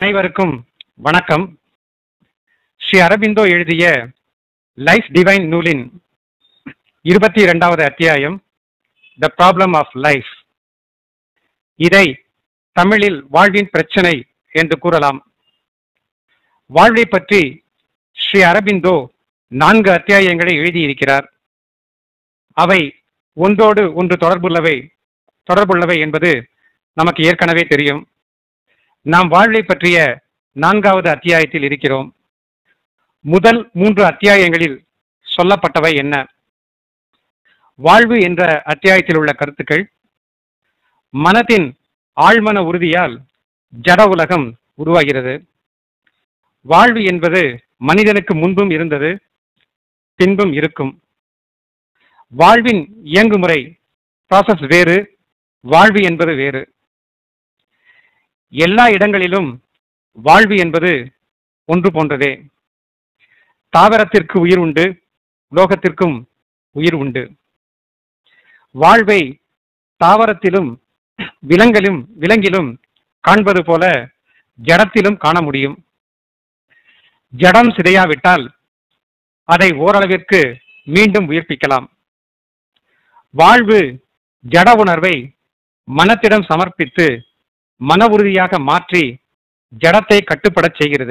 அனைவருக்கும் வணக்கம் ஸ்ரீ அரபிந்தோ எழுதிய லைஃப் டிவைன் நூலின் இருபத்தி இரண்டாவது அத்தியாயம் த ப்ராப்ளம் ஆஃப் லைஃப் இதை தமிழில் வாழ்வின் பிரச்சனை என்று கூறலாம் வாழ்வை பற்றி ஸ்ரீ அரபிந்தோ நான்கு அத்தியாயங்களை எழுதியிருக்கிறார் அவை ஒன்றோடு ஒன்று தொடர்புள்ளவை தொடர்புள்ளவை என்பது நமக்கு ஏற்கனவே தெரியும் நாம் வாழ்வை பற்றிய நான்காவது அத்தியாயத்தில் இருக்கிறோம் முதல் மூன்று அத்தியாயங்களில் சொல்லப்பட்டவை என்ன வாழ்வு என்ற அத்தியாயத்தில் உள்ள கருத்துக்கள் மனத்தின் ஆழ்மன உறுதியால் ஜட உலகம் உருவாகிறது வாழ்வு என்பது மனிதனுக்கு முன்பும் இருந்தது பின்பும் இருக்கும் வாழ்வின் இயங்குமுறை ப்ராசஸ் வேறு வாழ்வு என்பது வேறு எல்லா இடங்களிலும் வாழ்வு என்பது ஒன்று போன்றதே தாவரத்திற்கு உயிர் உண்டு லோகத்திற்கும் உயிர் உண்டு வாழ்வை தாவரத்திலும் விலங்கிலும் விலங்கிலும் காண்பது போல ஜடத்திலும் காண முடியும் ஜடம் சிதையாவிட்டால் அதை ஓரளவிற்கு மீண்டும் உயிர்ப்பிக்கலாம் வாழ்வு ஜட உணர்வை மனத்திடம் சமர்ப்பித்து மன உறுதியாக மாற்றி ஜடத்தை கட்டுப்படச் செய்கிறது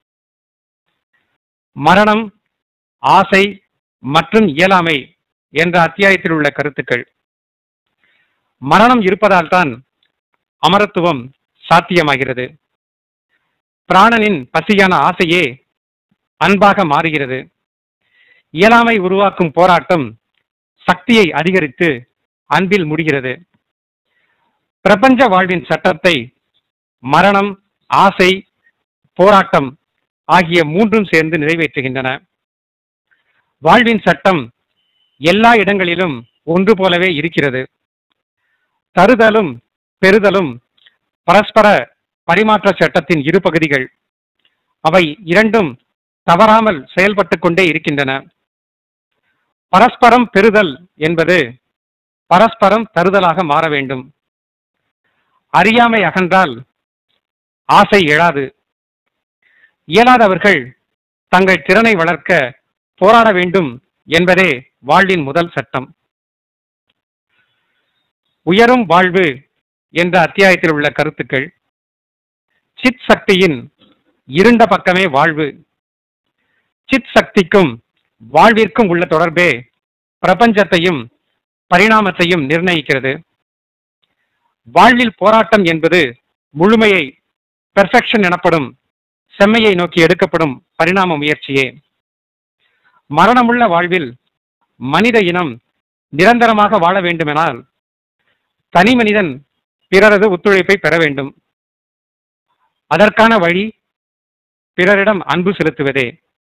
மரணம் ஆசை மற்றும் இயலாமை என்ற அத்தியாயத்தில் உள்ள கருத்துக்கள் மரணம் இருப்பதால் தான் அமரத்துவம் சாத்தியமாகிறது பிராணனின் பசியான ஆசையே அன்பாக மாறுகிறது இயலாமை உருவாக்கும் போராட்டம் சக்தியை அதிகரித்து அன்பில் முடிகிறது பிரபஞ்ச வாழ்வின் சட்டத்தை மரணம் ஆசை போராட்டம் ஆகிய மூன்றும் சேர்ந்து நிறைவேற்றுகின்றன வாழ்வின் சட்டம் எல்லா இடங்களிலும் ஒன்று போலவே இருக்கிறது தருதலும் பெறுதலும் பரஸ்பர பரிமாற்ற சட்டத்தின் இரு பகுதிகள் அவை இரண்டும் தவறாமல் செயல்பட்டு கொண்டே இருக்கின்றன பரஸ்பரம் பெறுதல் என்பது பரஸ்பரம் தருதலாக மாற வேண்டும் அறியாமை அகன்றால் ஆசை எழாது இயலாதவர்கள் தங்கள் திறனை வளர்க்க போராட வேண்டும் என்பதே வாழ்வின் முதல் சட்டம் உயரும் வாழ்வு என்ற அத்தியாயத்தில் உள்ள கருத்துக்கள் சித் சக்தியின் இருண்ட பக்கமே வாழ்வு சித் சக்திக்கும் வாழ்விற்கும் உள்ள தொடர்பே பிரபஞ்சத்தையும் பரிணாமத்தையும் நிர்ணயிக்கிறது வாழ்வில் போராட்டம் என்பது முழுமையை பெர்ஃபெக்ஷன் எனப்படும் செம்மையை நோக்கி எடுக்கப்படும் பரிணாம முயற்சியே மரணமுள்ள வாழ்வில் மனித இனம் நிரந்தரமாக வாழ வேண்டுமெனால் தனி மனிதன் பிறரது ஒத்துழைப்பை பெற வேண்டும் அதற்கான வழி பிறரிடம் அன்பு செலுத்துவதே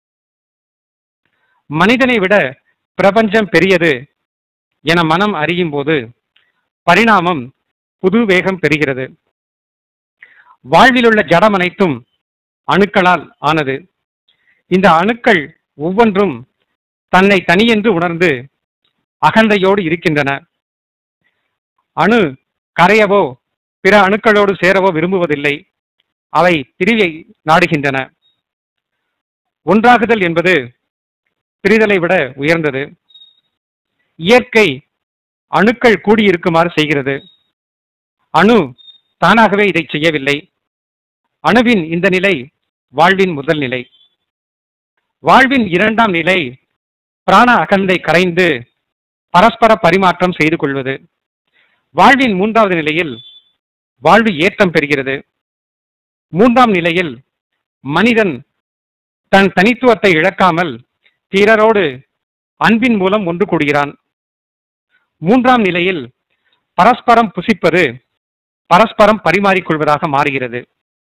மனிதனை விட பிரபஞ்சம் பெரியது என மனம் அறியும் போது பரிணாமம் புது வேகம் பெறுகிறது வாழ்விலுள்ள ஜடம் அனைத்தும் அணுக்களால் ஆனது இந்த அணுக்கள் ஒவ்வொன்றும் தன்னை தனியென்று உணர்ந்து அகந்தையோடு இருக்கின்றன அணு கரையவோ பிற அணுக்களோடு சேரவோ விரும்புவதில்லை அவை பிரிவை நாடுகின்றன ஒன்றாகுதல் என்பது பிரிதலை விட உயர்ந்தது இயற்கை அணுக்கள் கூடியிருக்குமாறு செய்கிறது அணு தானாகவே இதை செய்யவில்லை அணுவின் இந்த நிலை வாழ்வின் முதல் நிலை வாழ்வின் இரண்டாம் நிலை பிராண அகந்தை கரைந்து பரஸ்பர பரிமாற்றம் செய்து கொள்வது வாழ்வின் மூன்றாவது நிலையில் வாழ்வு ஏற்றம் பெறுகிறது மூன்றாம் நிலையில் மனிதன் தன் தனித்துவத்தை இழக்காமல் பிறரோடு அன்பின் மூலம் ஒன்று கூடுகிறான் மூன்றாம் நிலையில் பரஸ்பரம் புசிப்பது பரஸ்பரம் பரிமாறிக்கொள்வதாக மாறுகிறது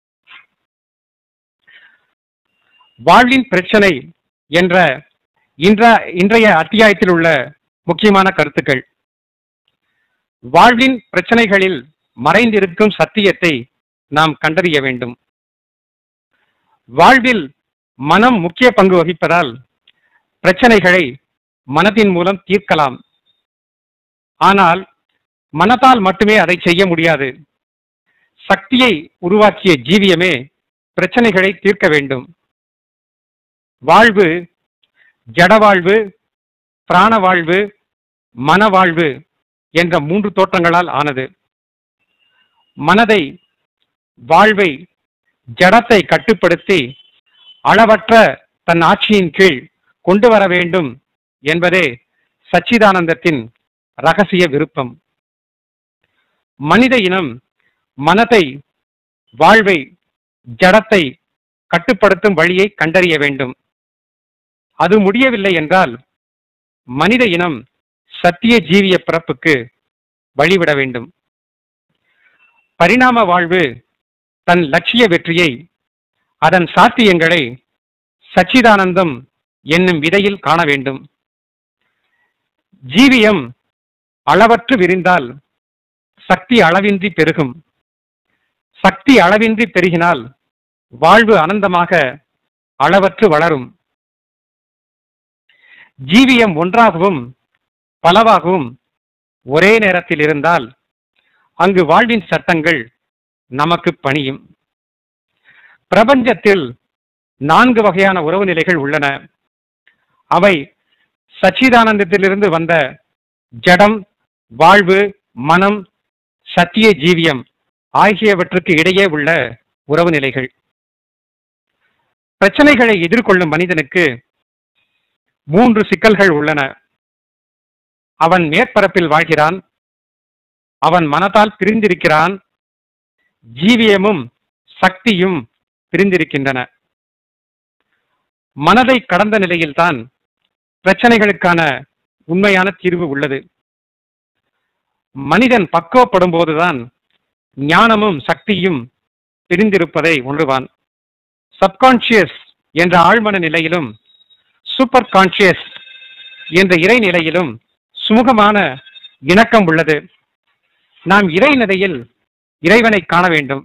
வாழ்வின் பிரச்சனை என்ற இன்ற இன்றைய அத்தியாயத்தில் உள்ள முக்கியமான கருத்துக்கள் வாழ்வின் பிரச்சனைகளில் மறைந்திருக்கும் சத்தியத்தை நாம் கண்டறிய வேண்டும் வாழ்வில் மனம் முக்கிய பங்கு வகிப்பதால் பிரச்சனைகளை மனதின் மூலம் தீர்க்கலாம் ஆனால் மனத்தால் மட்டுமே அதை செய்ய முடியாது சக்தியை உருவாக்கிய ஜீவியமே பிரச்சனைகளை தீர்க்க வேண்டும் வாழ்வு ஜடவாழ்வு பிராணவாழ்வு மனவாழ்வு என்ற மூன்று தோற்றங்களால் ஆனது மனதை வாழ்வை ஜடத்தை கட்டுப்படுத்தி அளவற்ற தன் ஆட்சியின் கீழ் கொண்டு வர வேண்டும் என்பதே சச்சிதானந்தத்தின் ரகசிய விருப்பம் மனித இனம் மனதை வாழ்வை ஜடத்தை கட்டுப்படுத்தும் வழியை கண்டறிய வேண்டும் அது முடியவில்லை என்றால் மனித இனம் சத்திய ஜீவிய பிறப்புக்கு வழிவிட வேண்டும் பரிணாம வாழ்வு தன் லட்சிய வெற்றியை அதன் சாத்தியங்களை சச்சிதானந்தம் என்னும் விதையில் காண வேண்டும் ஜீவியம் அளவற்று விரிந்தால் சக்தி அளவின்றி பெருகும் சக்தி அளவின்றி பெருகினால் வாழ்வு அனந்தமாக அளவற்று வளரும் ஜீவியம் ஒன்றாகவும் பலவாகவும் ஒரே நேரத்தில் இருந்தால் அங்கு வாழ்வின் சட்டங்கள் நமக்கு பணியும் பிரபஞ்சத்தில் நான்கு வகையான உறவு நிலைகள் உள்ளன அவை சச்சிதானந்தத்திலிருந்து வந்த ஜடம் வாழ்வு மனம் சத்திய ஜீவியம் ஆகியவற்றுக்கு இடையே உள்ள உறவு நிலைகள் பிரச்சனைகளை எதிர்கொள்ளும் மனிதனுக்கு மூன்று சிக்கல்கள் உள்ளன அவன் மேற்பரப்பில் வாழ்கிறான் அவன் மனத்தால் பிரிந்திருக்கிறான் ஜீவியமும் சக்தியும் பிரிந்திருக்கின்றன மனதை கடந்த நிலையில்தான் பிரச்சனைகளுக்கான உண்மையான தீர்வு உள்ளது மனிதன் பக்குவப்படும் போதுதான் ஞானமும் சக்தியும் பிரிந்திருப்பதை உணர்வான் சப்கான்சியஸ் என்ற ஆழ்மன நிலையிலும் சூப்பர் கான்சியஸ் என்ற இறை நிலையிலும் சுமூகமான இணக்கம் உள்ளது நாம் இறை நிலையில் இறைவனை காண வேண்டும்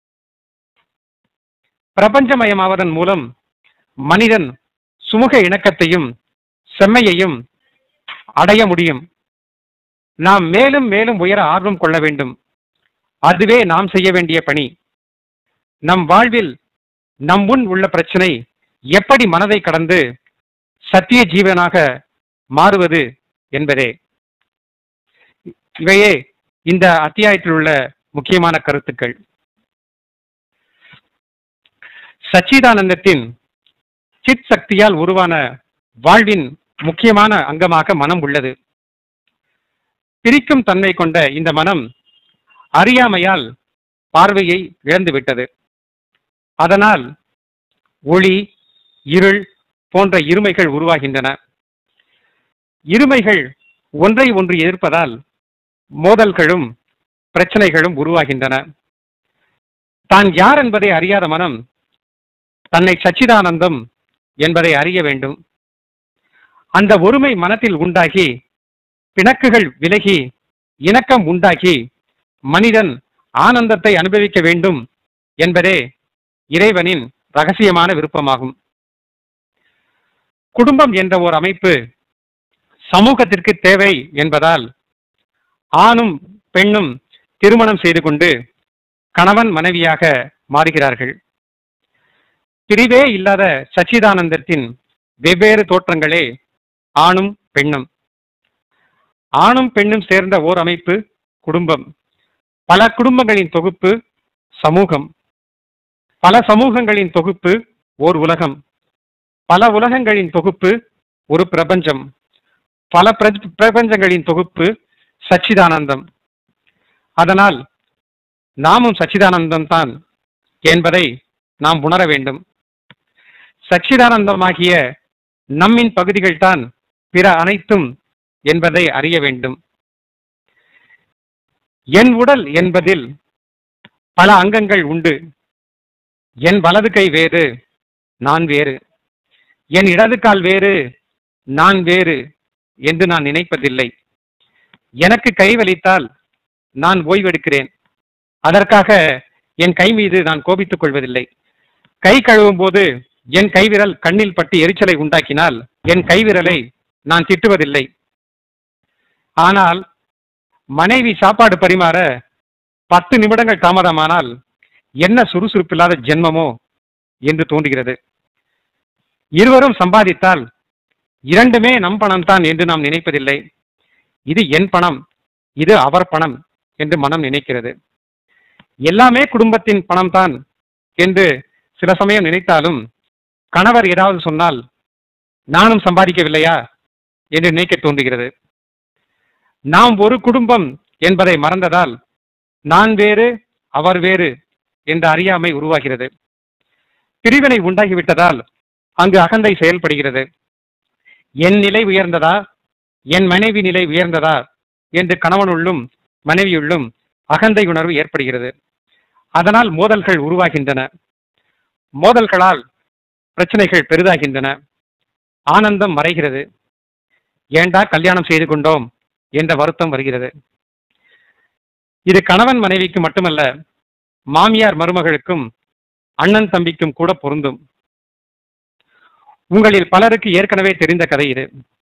பிரபஞ்சமயமாவதன் மூலம் மனிதன் சுமூக இணக்கத்தையும் செம்மையையும் அடைய முடியும் நாம் மேலும் மேலும் உயர ஆர்வம் கொள்ள வேண்டும் அதுவே நாம் செய்ய வேண்டிய பணி நம் வாழ்வில் நம் முன் உள்ள பிரச்சனை எப்படி மனதை கடந்து சத்திய ஜீவனாக மாறுவது என்பதே இவையே இந்த அத்தியாயத்தில் உள்ள முக்கியமான கருத்துக்கள் சச்சிதானந்தத்தின் சித் சக்தியால் உருவான வாழ்வின் முக்கியமான அங்கமாக மனம் உள்ளது பிரிக்கும் தன்மை கொண்ட இந்த மனம் அறியாமையால் பார்வையை இழந்துவிட்டது அதனால் ஒளி இருள் போன்ற இருமைகள் உருவாகின்றன இருமைகள் ஒன்றை ஒன்று எதிர்ப்பதால் மோதல்களும் பிரச்சனைகளும் உருவாகின்றன தான் யார் என்பதை அறியாத மனம் தன்னை சச்சிதானந்தம் என்பதை அறிய வேண்டும் அந்த ஒருமை மனத்தில் உண்டாகி பிணக்குகள் விலகி இணக்கம் உண்டாகி மனிதன் ஆனந்தத்தை அனுபவிக்க வேண்டும் என்பதே இறைவனின் ரகசியமான விருப்பமாகும் குடும்பம் என்ற ஓர் அமைப்பு சமூகத்திற்கு தேவை என்பதால் ஆணும் பெண்ணும் திருமணம் செய்து கொண்டு கணவன் மனைவியாக மாறுகிறார்கள் பிரிவே இல்லாத சச்சிதானந்தத்தின் வெவ்வேறு தோற்றங்களே ஆணும் பெண்ணும் ஆணும் பெண்ணும் சேர்ந்த ஓர் அமைப்பு குடும்பம் பல குடும்பங்களின் தொகுப்பு சமூகம் பல சமூகங்களின் தொகுப்பு ஓர் உலகம் பல உலகங்களின் தொகுப்பு ஒரு பிரபஞ்சம் பல பிர- பிரபஞ்சங்களின் தொகுப்பு சச்சிதானந்தம் அதனால் நாமும் சச்சிதானந்தம் தான் என்பதை நாம் உணர வேண்டும் சச்சிதானந்தமாகிய நம்மின் பகுதிகள்தான் பிற அனைத்தும் என்பதை அறிய வேண்டும் என் உடல் என்பதில் பல அங்கங்கள் உண்டு என் வலது கை வேறு நான் வேறு என் இடது கால் வேறு நான் வேறு என்று நான் நினைப்பதில்லை எனக்கு கை வலித்தால் நான் ஓய்வெடுக்கிறேன் அதற்காக என் கை மீது நான் கோபித்துக் கொள்வதில்லை கை கழுவும் போது என் கைவிரல் கண்ணில் பட்டு எரிச்சலை உண்டாக்கினால் என் கைவிரலை நான் திட்டுவதில்லை ஆனால் மனைவி சாப்பாடு பரிமாற பத்து நிமிடங்கள் தாமதமானால் என்ன சுறுசுறுப்பில்லாத ஜென்மமோ என்று தோன்றுகிறது இருவரும் சம்பாதித்தால் இரண்டுமே நம் பணம்தான் என்று நாம் நினைப்பதில்லை இது என் பணம் இது அவர் பணம் என்று மனம் நினைக்கிறது எல்லாமே குடும்பத்தின் பணம்தான் என்று சில சமயம் நினைத்தாலும் கணவர் ஏதாவது சொன்னால் நானும் சம்பாதிக்கவில்லையா என்று நினைக்க தோன்றுகிறது நாம் ஒரு குடும்பம் என்பதை மறந்ததால் நான் வேறு அவர் வேறு என்ற அறியாமை உருவாகிறது பிரிவினை உண்டாகிவிட்டதால் அங்கு அகந்தை செயல்படுகிறது என் நிலை உயர்ந்ததா என் மனைவி நிலை உயர்ந்ததா என்று கணவனுள்ளும் மனைவியுள்ளும் அகந்தை உணர்வு ஏற்படுகிறது அதனால் மோதல்கள் உருவாகின்றன மோதல்களால் பிரச்சனைகள் பெரிதாகின்றன ஆனந்தம் மறைகிறது ஏண்டா கல்யாணம் செய்து கொண்டோம் என்ற வருத்தம் வருகிறது இது கணவன் மனைவிக்கு மட்டுமல்ல மாமியார் மருமகளுக்கும் அண்ணன் தம்பிக்கும் கூட பொருந்தும் உங்களில் பலருக்கு ஏற்கனவே தெரிந்த கதை இது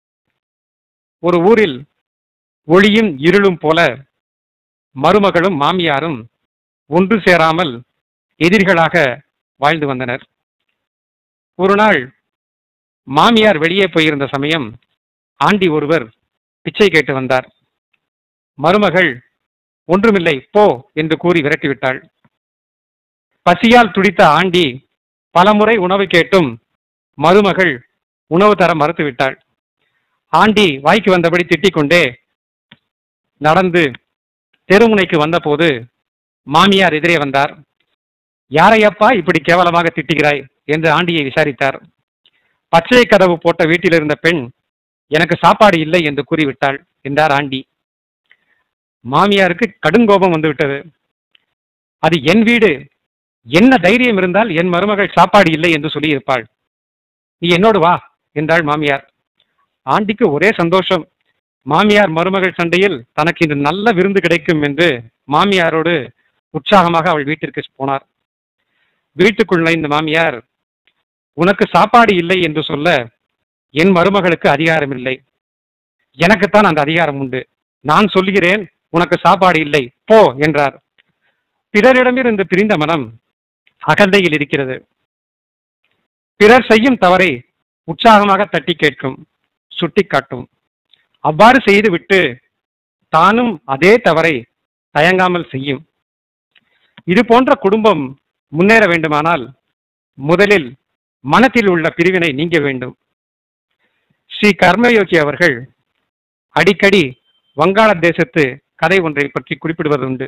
ஒரு ஊரில் ஒளியும் இருளும் போல மருமகளும் மாமியாரும் ஒன்று சேராமல் எதிரிகளாக வாழ்ந்து வந்தனர் ஒரு நாள் மாமியார் வெளியே போயிருந்த சமயம் ஆண்டி ஒருவர் பிச்சை கேட்டு வந்தார் மருமகள் ஒன்றுமில்லை போ என்று கூறி விரட்டிவிட்டாள் பசியால் துடித்த ஆண்டி பலமுறை உணவு கேட்டும் மருமகள் உணவு தர மறுத்துவிட்டாள் ஆண்டி வாய்க்கு வந்தபடி திட்டிக் கொண்டே நடந்து தெருமுனைக்கு வந்தபோது மாமியார் எதிரே வந்தார் யாரையப்பா இப்படி கேவலமாக திட்டுகிறாய் என்று ஆண்டியை விசாரித்தார் பச்சை கதவு போட்ட வீட்டில் இருந்த பெண் எனக்கு சாப்பாடு இல்லை என்று கூறிவிட்டாள் என்றார் ஆண்டி மாமியாருக்கு கடுங்கோபம் வந்துவிட்டது அது என் வீடு என்ன தைரியம் இருந்தால் என் மருமகள் சாப்பாடு இல்லை என்று சொல்லியிருப்பாள் நீ என்னோடு வா என்றாள் மாமியார் ஆண்டிக்கு ஒரே சந்தோஷம் மாமியார் மருமகள் சண்டையில் தனக்கு இன்று நல்ல விருந்து கிடைக்கும் என்று மாமியாரோடு உற்சாகமாக அவள் வீட்டிற்கு போனார் வீட்டுக்குள் நுழைந்த மாமியார் உனக்கு சாப்பாடு இல்லை என்று சொல்ல என் மருமகளுக்கு அதிகாரம் இல்லை எனக்குத்தான் அந்த அதிகாரம் உண்டு நான் சொல்கிறேன் உனக்கு சாப்பாடு இல்லை போ என்றார் பிறரிடமிருந்து பிரிந்த மனம் அகந்தையில் இருக்கிறது பிறர் செய்யும் தவறை உற்சாகமாக தட்டி கேட்கும் சுட்டிக்காட்டும் அவ்வாறு செய்துவிட்டு தானும் அதே தவறை தயங்காமல் செய்யும் இது போன்ற குடும்பம் முன்னேற வேண்டுமானால் முதலில் மனத்தில் உள்ள பிரிவினை நீங்க வேண்டும் ஸ்ரீ கர்மயோகி அவர்கள் அடிக்கடி வங்காள தேசத்து கதை ஒன்றை பற்றி குறிப்பிடுவதுண்டு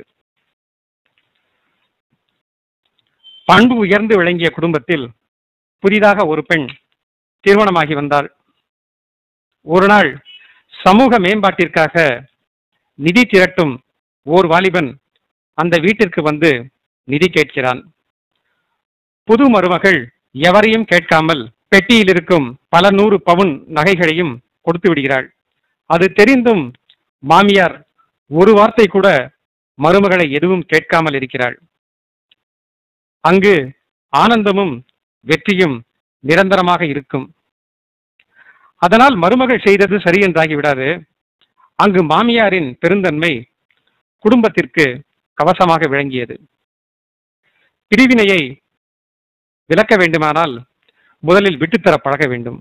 பண்பு உயர்ந்து விளங்கிய குடும்பத்தில் புதிதாக ஒரு பெண் திருமணமாகி வந்தாள் ஒரு நாள் சமூக மேம்பாட்டிற்காக நிதி திரட்டும் ஓர் வாலிபன் அந்த வீட்டிற்கு வந்து நிதி கேட்கிறான் புது மருமகள் எவரையும் கேட்காமல் பெட்டியில் இருக்கும் பல நூறு பவுன் நகைகளையும் கொடுத்து விடுகிறாள் அது தெரிந்தும் மாமியார் ஒரு வார்த்தை கூட மருமகளை எதுவும் கேட்காமல் இருக்கிறாள் அங்கு ஆனந்தமும் வெற்றியும் நிரந்தரமாக இருக்கும் அதனால் மருமகள் செய்தது சரி என்றாகி விடாது அங்கு மாமியாரின் பெருந்தன்மை குடும்பத்திற்கு கவசமாக விளங்கியது பிரிவினையை விளக்க வேண்டுமானால் முதலில் விட்டுத்தர பழக வேண்டும்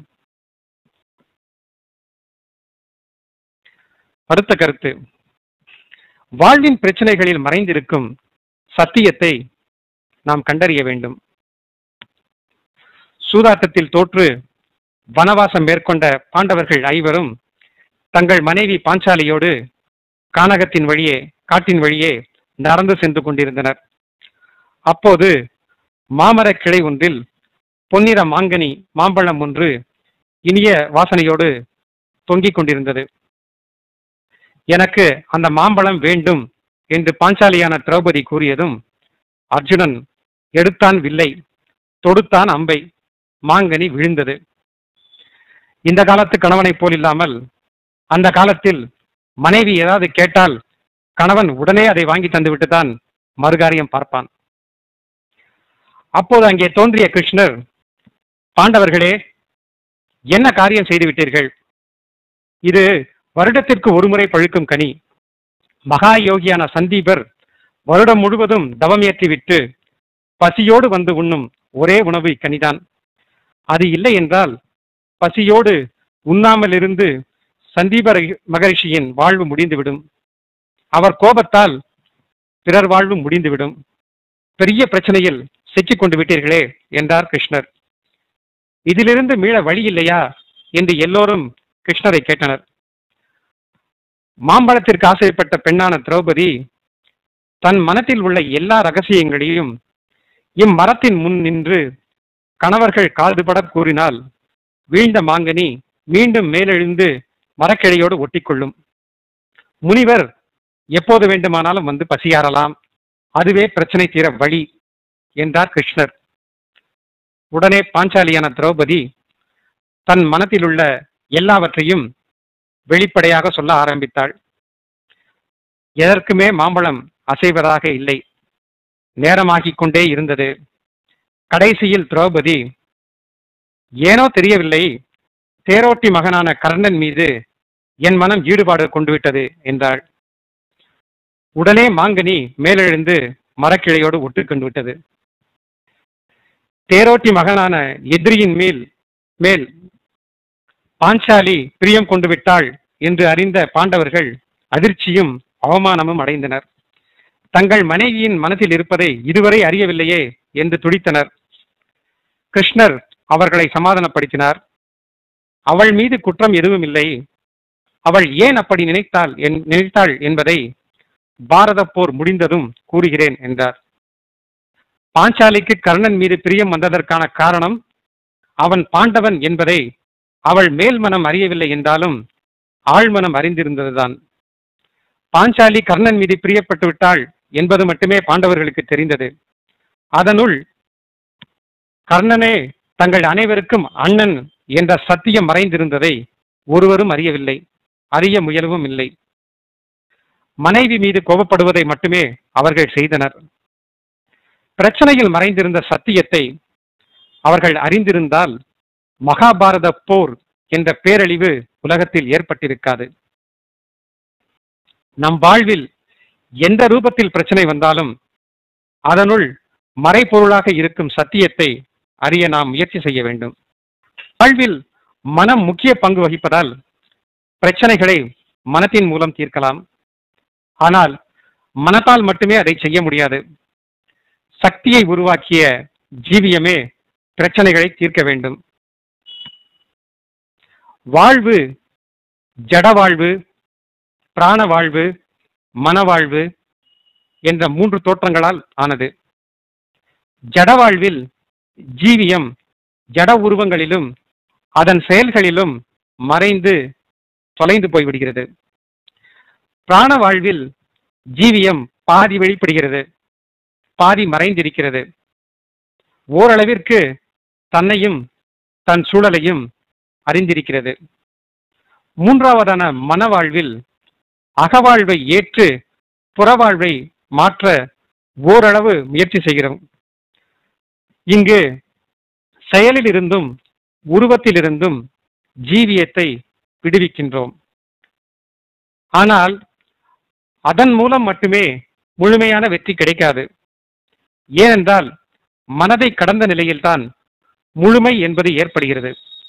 அடுத்த கருத்து வாழ்வின் பிரச்சனைகளில் மறைந்திருக்கும் சத்தியத்தை நாம் கண்டறிய வேண்டும் சூதாட்டத்தில் தோற்று வனவாசம் மேற்கொண்ட பாண்டவர்கள் ஐவரும் தங்கள் மனைவி பாஞ்சாலியோடு கானகத்தின் வழியே காட்டின் வழியே நடந்து சென்று கொண்டிருந்தனர் அப்போது மாமரக் கிளை ஒன்றில் பொன்னிற மாங்கனி மாம்பழம் ஒன்று இனிய வாசனையோடு தொங்கிக் கொண்டிருந்தது எனக்கு அந்த மாம்பழம் வேண்டும் என்று பாஞ்சாலியான திரௌபதி கூறியதும் அர்ஜுனன் எடுத்தான் வில்லை தொடுத்தான் அம்பை மாங்கனி விழுந்தது இந்த காலத்து கணவனைப் போல் இல்லாமல் அந்த காலத்தில் மனைவி ஏதாவது கேட்டால் கணவன் உடனே அதை வாங்கி தந்துவிட்டு தான் மறுகாரியம் பார்ப்பான் அப்போது அங்கே தோன்றிய கிருஷ்ணர் பாண்டவர்களே என்ன காரியம் செய்து விட்டீர்கள் இது வருடத்திற்கு ஒருமுறை பழுக்கும் கனி மகா யோகியான சந்தீபர் வருடம் முழுவதும் தவம் ஏற்றிவிட்டு பசியோடு வந்து உண்ணும் ஒரே உணவு இக்கனிதான் அது இல்லை என்றால் பசியோடு உண்ணாமல் இருந்து சந்தீப ரி- மகரிஷியின் வாழ்வு முடிந்துவிடும் அவர் கோபத்தால் பிறர் வாழ்வு முடிந்துவிடும் பெரிய பிரச்சனையில் சிக்கிக் கொண்டு விட்டீர்களே என்றார் கிருஷ்ணர் இதிலிருந்து மீள வழி இல்லையா என்று எல்லோரும் கிருஷ்ணரை கேட்டனர் மாம்பழத்திற்கு ஆசைப்பட்ட பெண்ணான திரௌபதி தன் மனத்தில் உள்ள எல்லா ரகசியங்களையும் இம்மரத்தின் முன் நின்று கணவர்கள் காதுபட கூறினால் வீழ்ந்த மாங்கனி மீண்டும் மேலெழுந்து மரக்கிளையோடு ஒட்டிக்கொள்ளும் முனிவர் எப்போது வேண்டுமானாலும் வந்து பசியாறலாம் அதுவே பிரச்சனை தீர வழி என்றார் கிருஷ்ணர் உடனே பாஞ்சாலியான திரௌபதி தன் மனத்தில் உள்ள எல்லாவற்றையும் வெளிப்படையாக சொல்ல ஆரம்பித்தாள் எதற்குமே மாம்பழம் அசைவதாக இல்லை நேரமாகிக் கொண்டே இருந்தது கடைசியில் திரௌபதி ஏனோ தெரியவில்லை தேரோட்டி மகனான கர்ணன் மீது என் மனம் ஈடுபாடு கொண்டு விட்டது என்றாள் உடனே மாங்கனி மேலெழுந்து மரக்கிளையோடு ஒட்டுக்கொண்டு விட்டது தேரோட்டி மகனான எதிரியின் மேல் மேல் பாஞ்சாலி பிரியம் கொண்டு விட்டாள் என்று அறிந்த பாண்டவர்கள் அதிர்ச்சியும் அவமானமும் அடைந்தனர் தங்கள் மனைவியின் மனத்தில் இருப்பதை இதுவரை அறியவில்லையே என்று துடித்தனர் கிருஷ்ணர் அவர்களை சமாதானப்படுத்தினார் அவள் மீது குற்றம் எதுவும் இல்லை அவள் ஏன் அப்படி நினைத்தாள் என்- நினைத்தாள் என்பதை பாரத போர் முடிந்ததும் கூறுகிறேன் என்றார் பாஞ்சாலிக்கு கர்ணன் மீது பிரியம் வந்ததற்கான காரணம் அவன் பாண்டவன் என்பதை அவள் மேல் மனம் அறியவில்லை என்றாலும் ஆழ்மனம் அறிந்திருந்ததுதான் பாஞ்சாலி கர்ணன் மீது பிரியப்பட்டு விட்டாள் என்பது மட்டுமே பாண்டவர்களுக்கு தெரிந்தது அதனுள் கர்ணனே தங்கள் அனைவருக்கும் அண்ணன் என்ற சத்தியம் மறைந்திருந்ததை ஒருவரும் அறியவில்லை அறிய முயலவும் இல்லை மனைவி மீது கோபப்படுவதை மட்டுமே அவர்கள் செய்தனர் பிரச்சனையில் மறைந்திருந்த சத்தியத்தை அவர்கள் அறிந்திருந்தால் மகாபாரத போர் என்ற பேரழிவு உலகத்தில் ஏற்பட்டிருக்காது நம் வாழ்வில் எந்த ரூபத்தில் பிரச்சனை வந்தாலும் அதனுள் மறைபொருளாக இருக்கும் சத்தியத்தை அறிய நாம் முயற்சி செய்ய வேண்டும் வாழ்வில் மனம் முக்கிய பங்கு வகிப்பதால் பிரச்சனைகளை மனத்தின் மூலம் தீர்க்கலாம் ஆனால் மனத்தால் மட்டுமே அதை செய்ய முடியாது சக்தியை உருவாக்கிய ஜீவியமே பிரச்சனைகளை தீர்க்க வேண்டும் வாழ்வு ஜட வாழ்வு பிராண வாழ்வு மனவாழ்வு என்ற மூன்று தோற்றங்களால் ஆனது ஜட வாழ்வில் ஜீவியம் ஜட உருவங்களிலும் அதன் செயல்களிலும் மறைந்து தொலைந்து போய்விடுகிறது பிராண வாழ்வில் ஜீவியம் பாதி வெளிப்படுகிறது பாதி மறைந்திருக்கிறது ஓரளவிற்கு தன்னையும் தன் சூழலையும் அறிந்திருக்கிறது மூன்றாவதான மனவாழ்வில் அகவாழ்வை ஏற்று புறவாழ்வை மாற்ற ஓரளவு முயற்சி செய்கிறோம் இங்கு செயலில் இருந்தும் உருவத்திலிருந்தும் ஜீவியத்தை விடுவிக்கின்றோம் ஆனால் அதன் மூலம் மட்டுமே முழுமையான வெற்றி கிடைக்காது ஏனென்றால் மனதை கடந்த நிலையில்தான் முழுமை என்பது ஏற்படுகிறது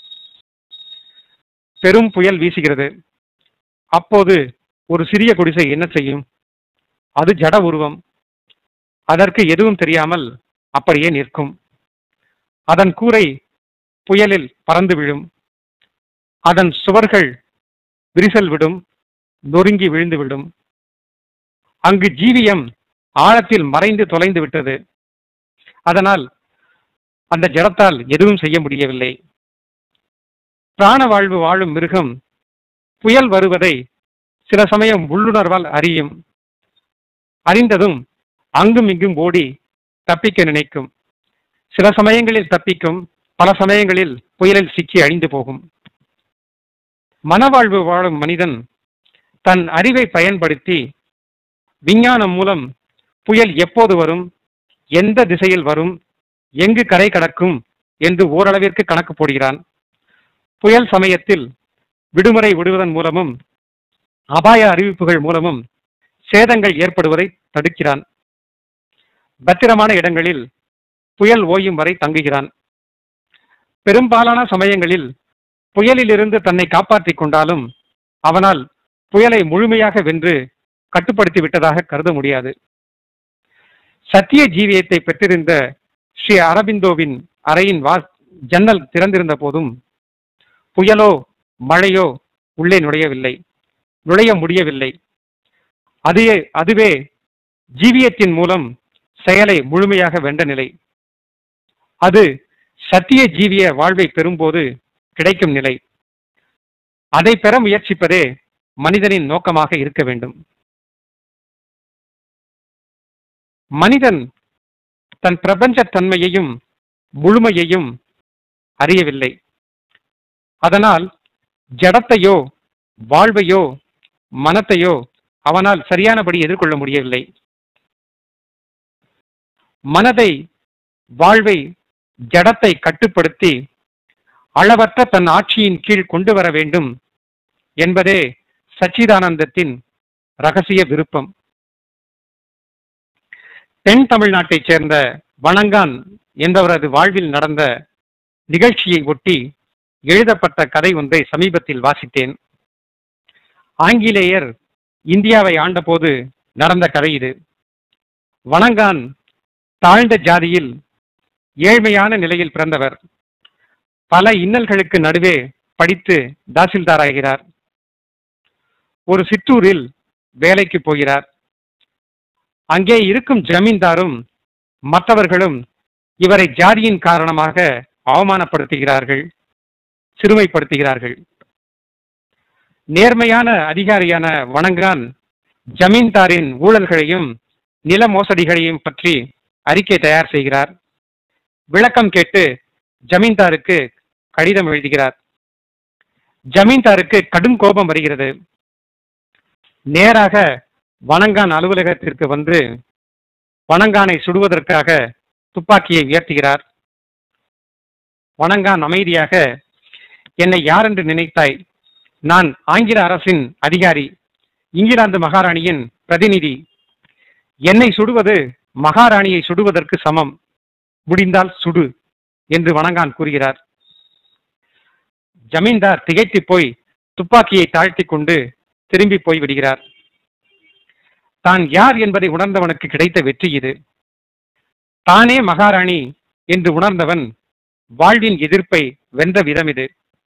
பெரும் புயல் வீசுகிறது அப்போது ஒரு சிறிய குடிசை என்ன செய்யும் அது ஜட உருவம் அதற்கு எதுவும் தெரியாமல் அப்படியே நிற்கும் அதன் கூரை புயலில் பறந்து விழும் அதன் சுவர்கள் விரிசல் விடும் நொறுங்கி விழுந்து விடும் அங்கு ஜீவியம் ஆழத்தில் மறைந்து தொலைந்து விட்டது அதனால் அந்த ஜடத்தால் எதுவும் செய்ய முடியவில்லை பிராண வாழ்வு வாழும் மிருகம் புயல் வருவதை சில சமயம் உள்ளுணர்வால் அறியும் அறிந்ததும் அங்கும் இங்கும் ஓடி தப்பிக்க நினைக்கும் சில சமயங்களில் தப்பிக்கும் பல சமயங்களில் புயலில் சிக்கி அழிந்து போகும் மனவாழ்வு வாழும் மனிதன் தன் அறிவை பயன்படுத்தி விஞ்ஞானம் மூலம் புயல் எப்போது வரும் எந்த திசையில் வரும் எங்கு கரை கடக்கும் என்று ஓரளவிற்கு கணக்கு போடுகிறான் புயல் சமயத்தில் விடுமுறை விடுவதன் மூலமும் அபாய அறிவிப்புகள் மூலமும் சேதங்கள் ஏற்படுவதை தடுக்கிறான் பத்திரமான இடங்களில் புயல் ஓயும் வரை தங்குகிறான் பெரும்பாலான சமயங்களில் புயலிலிருந்து தன்னை காப்பாற்றிக் கொண்டாலும் அவனால் புயலை முழுமையாக வென்று கட்டுப்படுத்தி விட்டதாக கருத முடியாது சத்திய ஜீவியத்தை பெற்றிருந்த ஸ்ரீ அரபிந்தோவின் அறையின் வா ஜன்னல் திறந்திருந்த போதும் புயலோ மழையோ உள்ளே நுழையவில்லை நுழைய முடியவில்லை அதே அதுவே ஜீவியத்தின் மூலம் செயலை முழுமையாக வென்ற நிலை அது சத்திய ஜீவிய வாழ்வை பெறும்போது கிடைக்கும் நிலை அதை பெற முயற்சிப்பதே மனிதனின் நோக்கமாக இருக்க வேண்டும் மனிதன் தன் பிரபஞ்ச தன்மையையும் முழுமையையும் அறியவில்லை அதனால் ஜடத்தையோ வாழ்வையோ மனத்தையோ அவனால் சரியானபடி எதிர்கொள்ள முடியவில்லை மனதை வாழ்வை ஜடத்தை கட்டுப்படுத்தி அளவற்ற தன் ஆட்சியின் கீழ் கொண்டு வர வேண்டும் என்பதே சச்சிதானந்தத்தின் ரகசிய விருப்பம் தென் தமிழ்நாட்டைச் சேர்ந்த வணங்கான் என்பவரது வாழ்வில் நடந்த நிகழ்ச்சியை ஒட்டி எழுதப்பட்ட கதை ஒன்றை சமீபத்தில் வாசித்தேன் ஆங்கிலேயர் இந்தியாவை ஆண்டபோது நடந்த கதை இது வணங்கான் தாழ்ந்த ஜாதியில் ஏழ்மையான நிலையில் பிறந்தவர் பல இன்னல்களுக்கு நடுவே படித்து தாசில்தார் ஆகிறார் ஒரு சிற்றூரில் வேலைக்கு போகிறார் அங்கே இருக்கும் ஜமீன்தாரும் மற்றவர்களும் இவரை ஜாதியின் காரணமாக அவமானப்படுத்துகிறார்கள் சிறுமைப்படுத்துகிறார்கள் நேர்மையான அதிகாரியான வணங்கான் ஜமீன்தாரின் ஊழல்களையும் நில மோசடிகளையும் பற்றி அறிக்கை தயார் செய்கிறார் விளக்கம் கேட்டு ஜமீன்தாருக்கு கடிதம் எழுதுகிறார் ஜமீன்தாருக்கு கடும் கோபம் வருகிறது நேராக வணங்கான் அலுவலகத்திற்கு வந்து வணங்கானை சுடுவதற்காக துப்பாக்கியை உயர்த்துகிறார் வணங்கான் அமைதியாக என்னை யார் என்று நினைத்தாய் நான் ஆங்கில அரசின் அதிகாரி இங்கிலாந்து மகாராணியின் பிரதிநிதி என்னை சுடுவது மகாராணியை சுடுவதற்கு சமம் முடிந்தால் சுடு என்று வணங்கான் கூறுகிறார் ஜமீன்தார் திகைத்து போய் துப்பாக்கியை தாழ்த்தி கொண்டு திரும்பி போய் விடுகிறார் தான் யார் என்பதை உணர்ந்தவனுக்கு கிடைத்த வெற்றி இது தானே மகாராணி என்று உணர்ந்தவன் வாழ்வின் எதிர்ப்பை வென்ற விதம் இது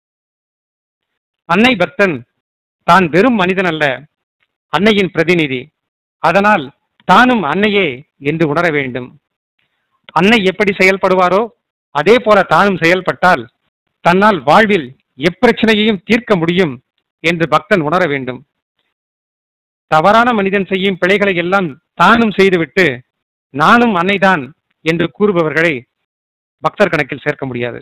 அன்னை பக்தன் தான் வெறும் மனிதன் அல்ல அன்னையின் பிரதிநிதி அதனால் தானும் அன்னையே என்று உணர வேண்டும் அன்னை எப்படி செயல்படுவாரோ அதே போல தானும் செயல்பட்டால் தன்னால் வாழ்வில் எப்பிரச்சனையையும் தீர்க்க முடியும் என்று பக்தன் உணர வேண்டும் தவறான மனிதன் செய்யும் பிழைகளை எல்லாம் தானும் செய்துவிட்டு நானும் அன்னைதான் என்று கூறுபவர்களை பக்தர் கணக்கில் சேர்க்க முடியாது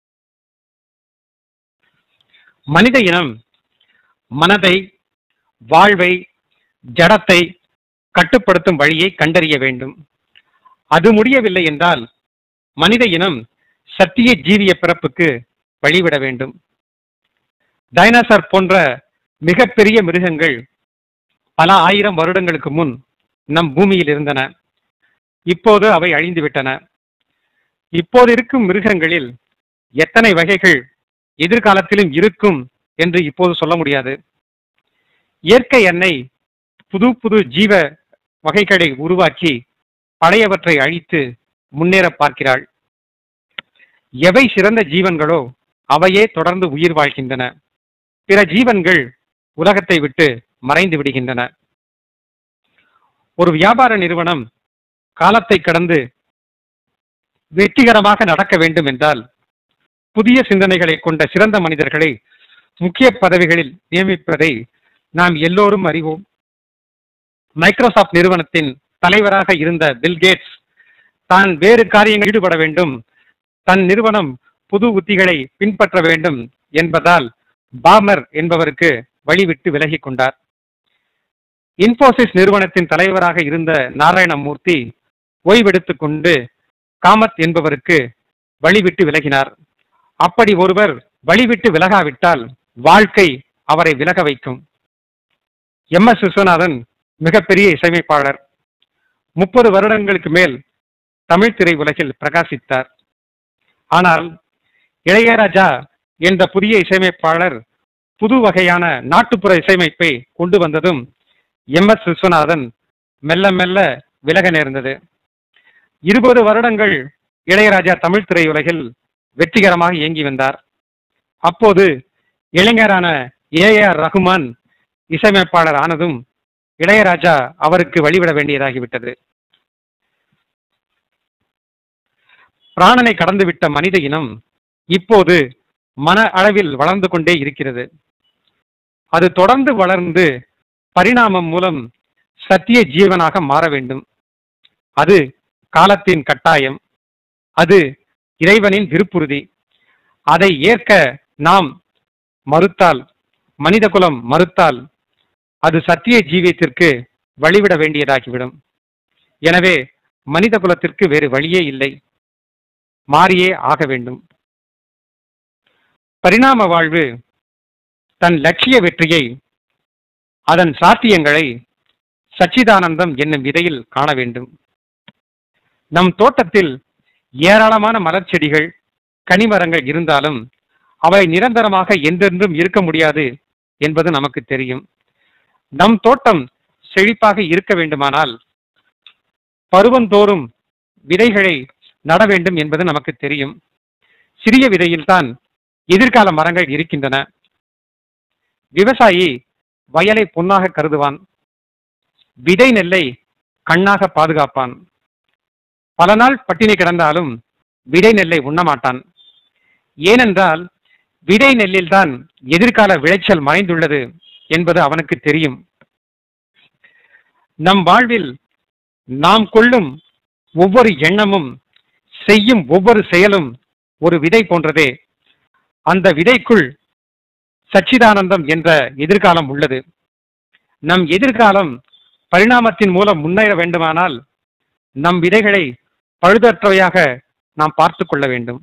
மனித இனம் மனதை வாழ்வை ஜடத்தை கட்டுப்படுத்தும் வழியை கண்டறிய வேண்டும் அது முடியவில்லை என்றால் மனித இனம் சத்திய ஜீவிய பிறப்புக்கு வழிவிட வேண்டும் டைனோசர் போன்ற மிகப்பெரிய மிருகங்கள் பல ஆயிரம் வருடங்களுக்கு முன் நம் பூமியில் இருந்தன இப்போது அவை அழிந்து விட்டன இப்போது இருக்கும் மிருகங்களில் எத்தனை வகைகள் எதிர்காலத்திலும் இருக்கும் என்று இப்போது சொல்ல முடியாது இயற்கை எண்ணெய் புது புது ஜீவ வகைகளை உருவாக்கி பழையவற்றை அழித்து முன்னேற பார்க்கிறாள் எவை சிறந்த ஜீவன்களோ அவையே தொடர்ந்து உயிர் வாழ்கின்றன பிற ஜீவன்கள் உலகத்தை விட்டு மறைந்து விடுகின்றன ஒரு வியாபார நிறுவனம் காலத்தை கடந்து வெற்றிகரமாக நடக்க வேண்டும் என்றால் புதிய சிந்தனைகளை கொண்ட சிறந்த மனிதர்களை முக்கிய பதவிகளில் நியமிப்பதை நாம் எல்லோரும் அறிவோம் மைக்ரோசாப்ட் நிறுவனத்தின் தலைவராக இருந்த பில் கேட்ஸ் தான் வேறு காரியங்களில் ஈடுபட வேண்டும் தன் நிறுவனம் புது உத்திகளை பின்பற்ற வேண்டும் என்பதால் பாமர் என்பவருக்கு வழிவிட்டு விலகிக் கொண்டார் இன்போசிஸ் நிறுவனத்தின் தலைவராக இருந்த நாராயணமூர்த்தி ஓய்வெடுத்துக் கொண்டு காமத் என்பவருக்கு வழிவிட்டு விலகினார் அப்படி ஒருவர் வழிவிட்டு விலகாவிட்டால் வாழ்க்கை அவரை விலக வைக்கும் எம் எஸ் விஸ்வநாதன் மிகப்பெரிய இசையமைப்பாளர் முப்பது வருடங்களுக்கு மேல் தமிழ் திரை உலகில் பிரகாசித்தார் ஆனால் இளையராஜா என்ற புதிய இசையமைப்பாளர் புது வகையான நாட்டுப்புற இசையமைப்பை கொண்டு வந்ததும் எம் எஸ் விஸ்வநாதன் மெல்ல மெல்ல விலக நேர்ந்தது இருபது வருடங்கள் இளையராஜா தமிழ் திரையுலகில் வெற்றிகரமாக இயங்கி வந்தார் அப்போது இளைஞரான ஏ ஆர் ரகுமான் இசையமைப்பாளர் ஆனதும் இளையராஜா அவருக்கு வழிவிட வேண்டியதாகிவிட்டது பிராணனை கடந்துவிட்ட மனித இனம் இப்போது மன அளவில் வளர்ந்து கொண்டே இருக்கிறது அது தொடர்ந்து வளர்ந்து பரிணாமம் மூலம் சத்திய ஜீவனாக மாற வேண்டும் அது காலத்தின் கட்டாயம் அது இறைவனின் விருப்புறுதி அதை ஏற்க நாம் மறுத்தால் மனிதகுலம் மறுத்தால் அது சத்திய ஜீவியத்திற்கு வழிவிட வேண்டியதாகிவிடும் எனவே மனித குலத்திற்கு வேறு வழியே இல்லை மாறியே ஆக வேண்டும் பரிணாம வாழ்வு தன் லட்சிய வெற்றியை அதன் சாத்தியங்களை சச்சிதானந்தம் என்னும் விதையில் காண வேண்டும் நம் தோட்டத்தில் ஏராளமான மலர்ச்செடிகள் கனிமரங்கள் இருந்தாலும் அவை நிரந்தரமாக என்றென்றும் இருக்க முடியாது என்பது நமக்கு தெரியும் நம் தோட்டம் செழிப்பாக இருக்க வேண்டுமானால் பருவந்தோறும் விதைகளை நட வேண்டும் என்பது நமக்கு தெரியும் சிறிய விதையில்தான் எதிர்கால மரங்கள் இருக்கின்றன விவசாயி வயலை பொன்னாக கருதுவான் விதை நெல்லை கண்ணாக பாதுகாப்பான் பல நாள் பட்டினி கிடந்தாலும் விதை நெல்லை உண்ணமாட்டான் ஏனென்றால் விதை நெல்லில்தான் எதிர்கால விளைச்சல் மறைந்துள்ளது என்பது அவனுக்கு தெரியும் நம் வாழ்வில் நாம் கொள்ளும் ஒவ்வொரு எண்ணமும் செய்யும் ஒவ்வொரு செயலும் ஒரு விதை போன்றதே அந்த விதைக்குள் சச்சிதானந்தம் என்ற எதிர்காலம் உள்ளது நம் எதிர்காலம் பரிணாமத்தின் மூலம் முன்னேற வேண்டுமானால் நம் விதைகளை பழுதற்றவையாக நாம் பார்த்து கொள்ள வேண்டும்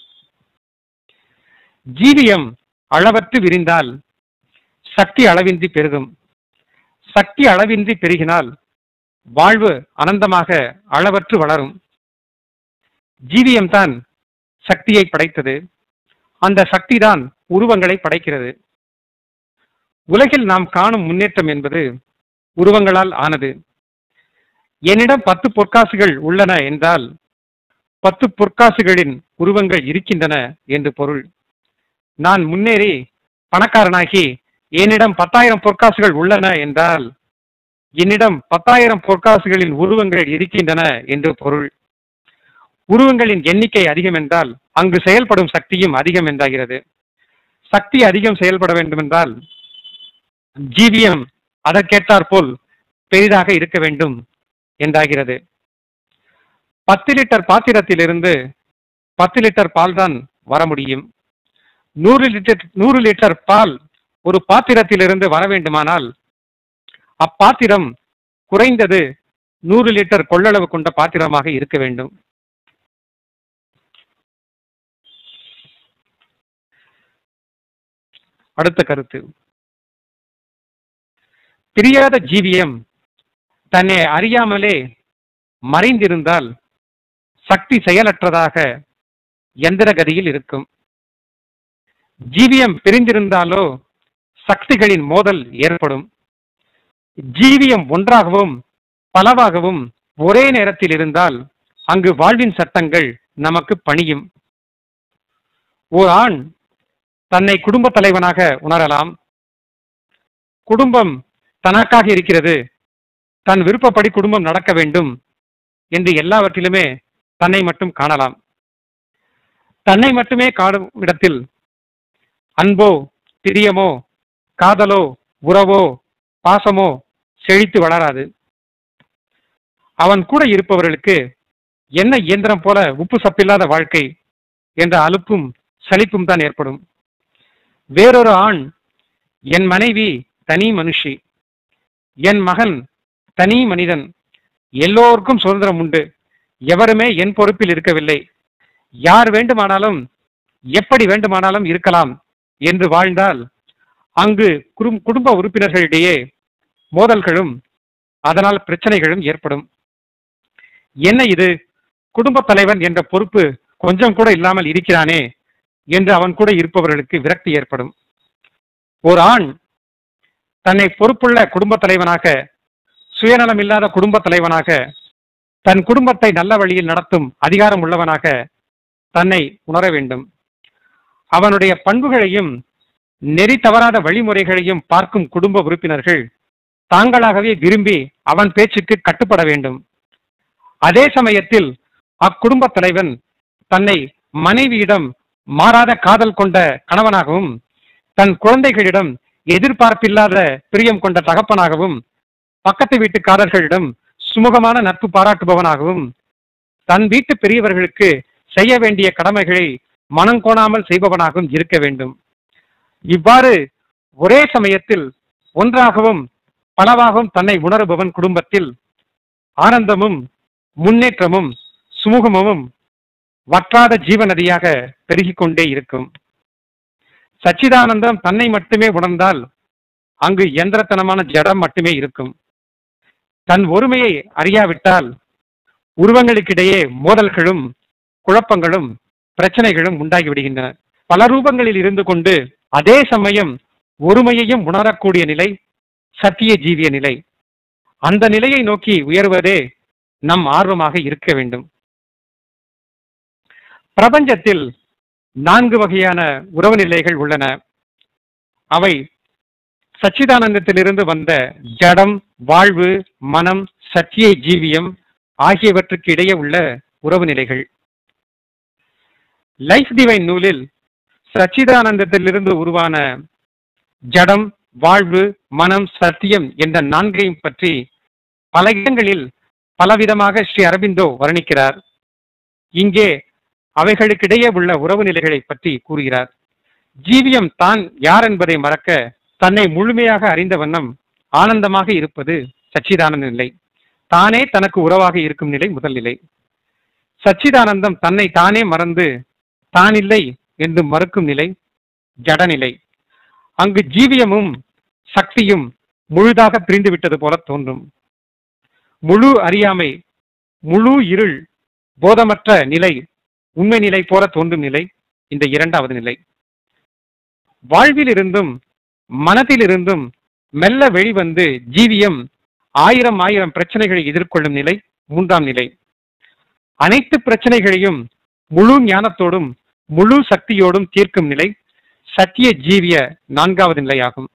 ஜீவியம் அளவற்று விரிந்தால் சக்தி அளவின்றி பெருகும் சக்தி அளவின்றி பெருகினால் வாழ்வு அனந்தமாக அளவற்று வளரும் ஜீவியம்தான் சக்தியை படைத்தது அந்த சக்தி தான் உருவங்களை படைக்கிறது உலகில் நாம் காணும் முன்னேற்றம் என்பது உருவங்களால் ஆனது என்னிடம் பத்து பொற்காசுகள் உள்ளன என்றால் பத்து பொற்காசுகளின் உருவங்கள் இருக்கின்றன என்று பொருள் நான் முன்னேறி பணக்காரனாகி என்னிடம் பத்தாயிரம் பொற்காசுகள் உள்ளன என்றால் என்னிடம் பத்தாயிரம் பொற்காசுகளின் உருவங்கள் இருக்கின்றன என்று பொருள் உருவங்களின் எண்ணிக்கை அதிகம் என்றால் அங்கு செயல்படும் சக்தியும் அதிகம் என்றாகிறது சக்தி அதிகம் செயல்பட வேண்டுமென்றால் ஜீவியம் அதற்கேற்றாற்போல் பெரிதாக இருக்க வேண்டும் என்றாகிறது பத்து லிட்டர் பாத்திரத்திலிருந்து பத்து லிட்டர் பால் தான் வர முடியும் நூறு லிட்டர் நூறு லிட்டர் பால் ஒரு பாத்திரத்திலிருந்து வர வேண்டுமானால் அப்பாத்திரம் குறைந்தது நூறு லிட்டர் கொள்ளளவு கொண்ட பாத்திரமாக இருக்க வேண்டும் அடுத்த கருத்து பிரியாத ஜீவியம் தன்னை அறியாமலே மறைந்திருந்தால் சக்தி செயலற்றதாக எந்திர கதியில் இருக்கும் ஜீவியம் பிரிந்திருந்தாலோ சக்திகளின் மோதல் ஏற்படும் ஜீவியம் ஒன்றாகவும் பலவாகவும் ஒரே நேரத்தில் இருந்தால் அங்கு வாழ்வின் சட்டங்கள் நமக்கு பணியும் ஓர் ஆண் தன்னை குடும்ப தலைவனாக உணரலாம் குடும்பம் தனக்காக இருக்கிறது தன் விருப்பப்படி குடும்பம் நடக்க வேண்டும் என்று எல்லாவற்றிலுமே தன்னை மட்டும் காணலாம் தன்னை மட்டுமே காணும் இடத்தில் அன்போ பிரியமோ காதலோ உறவோ பாசமோ செழித்து வளராது அவன் கூட இருப்பவர்களுக்கு என்ன இயந்திரம் போல உப்பு சப்பில்லாத வாழ்க்கை என்ற அலுப்பும் சலிப்பும் தான் ஏற்படும் வேறொரு ஆண் என் மனைவி தனி மனுஷி என் மகன் தனி மனிதன் எல்லோருக்கும் சுதந்திரம் உண்டு எவருமே என் பொறுப்பில் இருக்கவில்லை யார் வேண்டுமானாலும் எப்படி வேண்டுமானாலும் இருக்கலாம் என்று வாழ்ந்தால் அங்கு குடும்- குடும்ப உறுப்பினர்களிடையே மோதல்களும் அதனால் பிரச்சனைகளும் ஏற்படும் என்ன இது குடும்பத் தலைவன் என்ற பொறுப்பு கொஞ்சம் கூட இல்லாமல் இருக்கிறானே என்று அவன் கூட இருப்பவர்களுக்கு விரக்தி ஏற்படும் ஒரு ஆண் தன்னை பொறுப்புள்ள குடும்பத் தலைவனாக சுயநலம் இல்லாத குடும்பத் தலைவனாக தன் குடும்பத்தை நல்ல வழியில் நடத்தும் அதிகாரம் உள்ளவனாக தன்னை உணர வேண்டும் அவனுடைய பண்புகளையும் நெறி தவறாத வழிமுறைகளையும் பார்க்கும் குடும்ப உறுப்பினர்கள் தாங்களாகவே விரும்பி அவன் பேச்சுக்கு கட்டுப்பட வேண்டும் அதே சமயத்தில் அக்குடும்ப தலைவன் தன்னை மனைவியிடம் மாறாத காதல் கொண்ட கணவனாகவும் தன் குழந்தைகளிடம் எதிர்பார்ப்பில்லாத பிரியம் கொண்ட தகப்பனாகவும் பக்கத்து வீட்டுக்காரர்களிடம் சுமூகமான நட்பு பாராட்டுபவனாகவும் தன் வீட்டு பெரியவர்களுக்கு செய்ய வேண்டிய கடமைகளை மனங்கோணாமல் செய்பவனாகவும் இருக்க வேண்டும் இவ்வாறு ஒரே சமயத்தில் ஒன்றாகவும் பலவாகவும் தன்னை உணருபவன் குடும்பத்தில் ஆனந்தமும் முன்னேற்றமும் சுமூகமும் வற்றாத ஜீவநதியாக பெருகிக் கொண்டே இருக்கும் சச்சிதானந்தம் தன்னை மட்டுமே உணர்ந்தால் அங்கு இயந்திரத்தனமான ஜடம் மட்டுமே இருக்கும் தன் ஒருமையை அறியாவிட்டால் உருவங்களுக்கிடையே மோதல்களும் குழப்பங்களும் பிரச்சனைகளும் உண்டாகி விடுகின்றன பல ரூபங்களில் இருந்து கொண்டு அதே சமயம் ஒருமையையும் உணரக்கூடிய நிலை சத்திய ஜீவிய நிலை அந்த நிலையை நோக்கி உயர்வதே நம் ஆர்வமாக இருக்க வேண்டும் பிரபஞ்சத்தில் நான்கு வகையான உறவு நிலைகள் உள்ளன அவை சச்சிதானந்தத்திலிருந்து வந்த ஜடம் வாழ்வு மனம் சத்திய ஜீவியம் ஆகியவற்றுக்கு இடையே உள்ள உறவு நிலைகள் லைஃப் டிவைன் நூலில் சச்சிதானந்தத்திலிருந்து உருவான ஜடம் வாழ்வு மனம் சத்தியம் என்ற நான்கையும் பற்றி பல இடங்களில் பலவிதமாக ஸ்ரீ அரபிந்தோ வர்ணிக்கிறார் இங்கே அவைகளுக்கிடையே உள்ள உறவு நிலைகளை பற்றி கூறுகிறார் ஜீவியம் தான் யார் என்பதை மறக்க தன்னை முழுமையாக அறிந்த வண்ணம் ஆனந்தமாக இருப்பது சச்சிதானந்த நிலை தானே தனக்கு உறவாக இருக்கும் நிலை முதல் நிலை சச்சிதானந்தம் தன்னை தானே மறந்து தான் இல்லை என்று மறுக்கும் நிலை ஜடநிலை அங்கு ஜீவியமும் சக்தியும் முழுதாக பிரிந்து விட்டது போல தோன்றும் முழு அறியாமை முழு இருள் போதமற்ற நிலை உண்மை நிலை போல தோன்றும் நிலை இந்த இரண்டாவது நிலை வாழ்விலிருந்தும் மனதிலிருந்தும் மெல்ல வெளிவந்து ஜீவியம் ஆயிரம் ஆயிரம் பிரச்சனைகளை எதிர்கொள்ளும் நிலை மூன்றாம் நிலை அனைத்து பிரச்சனைகளையும் முழு ஞானத்தோடும் முழு சக்தியோடும் தீர்க்கும் நிலை சத்திய ஜீவிய நான்காவது நிலையாகும்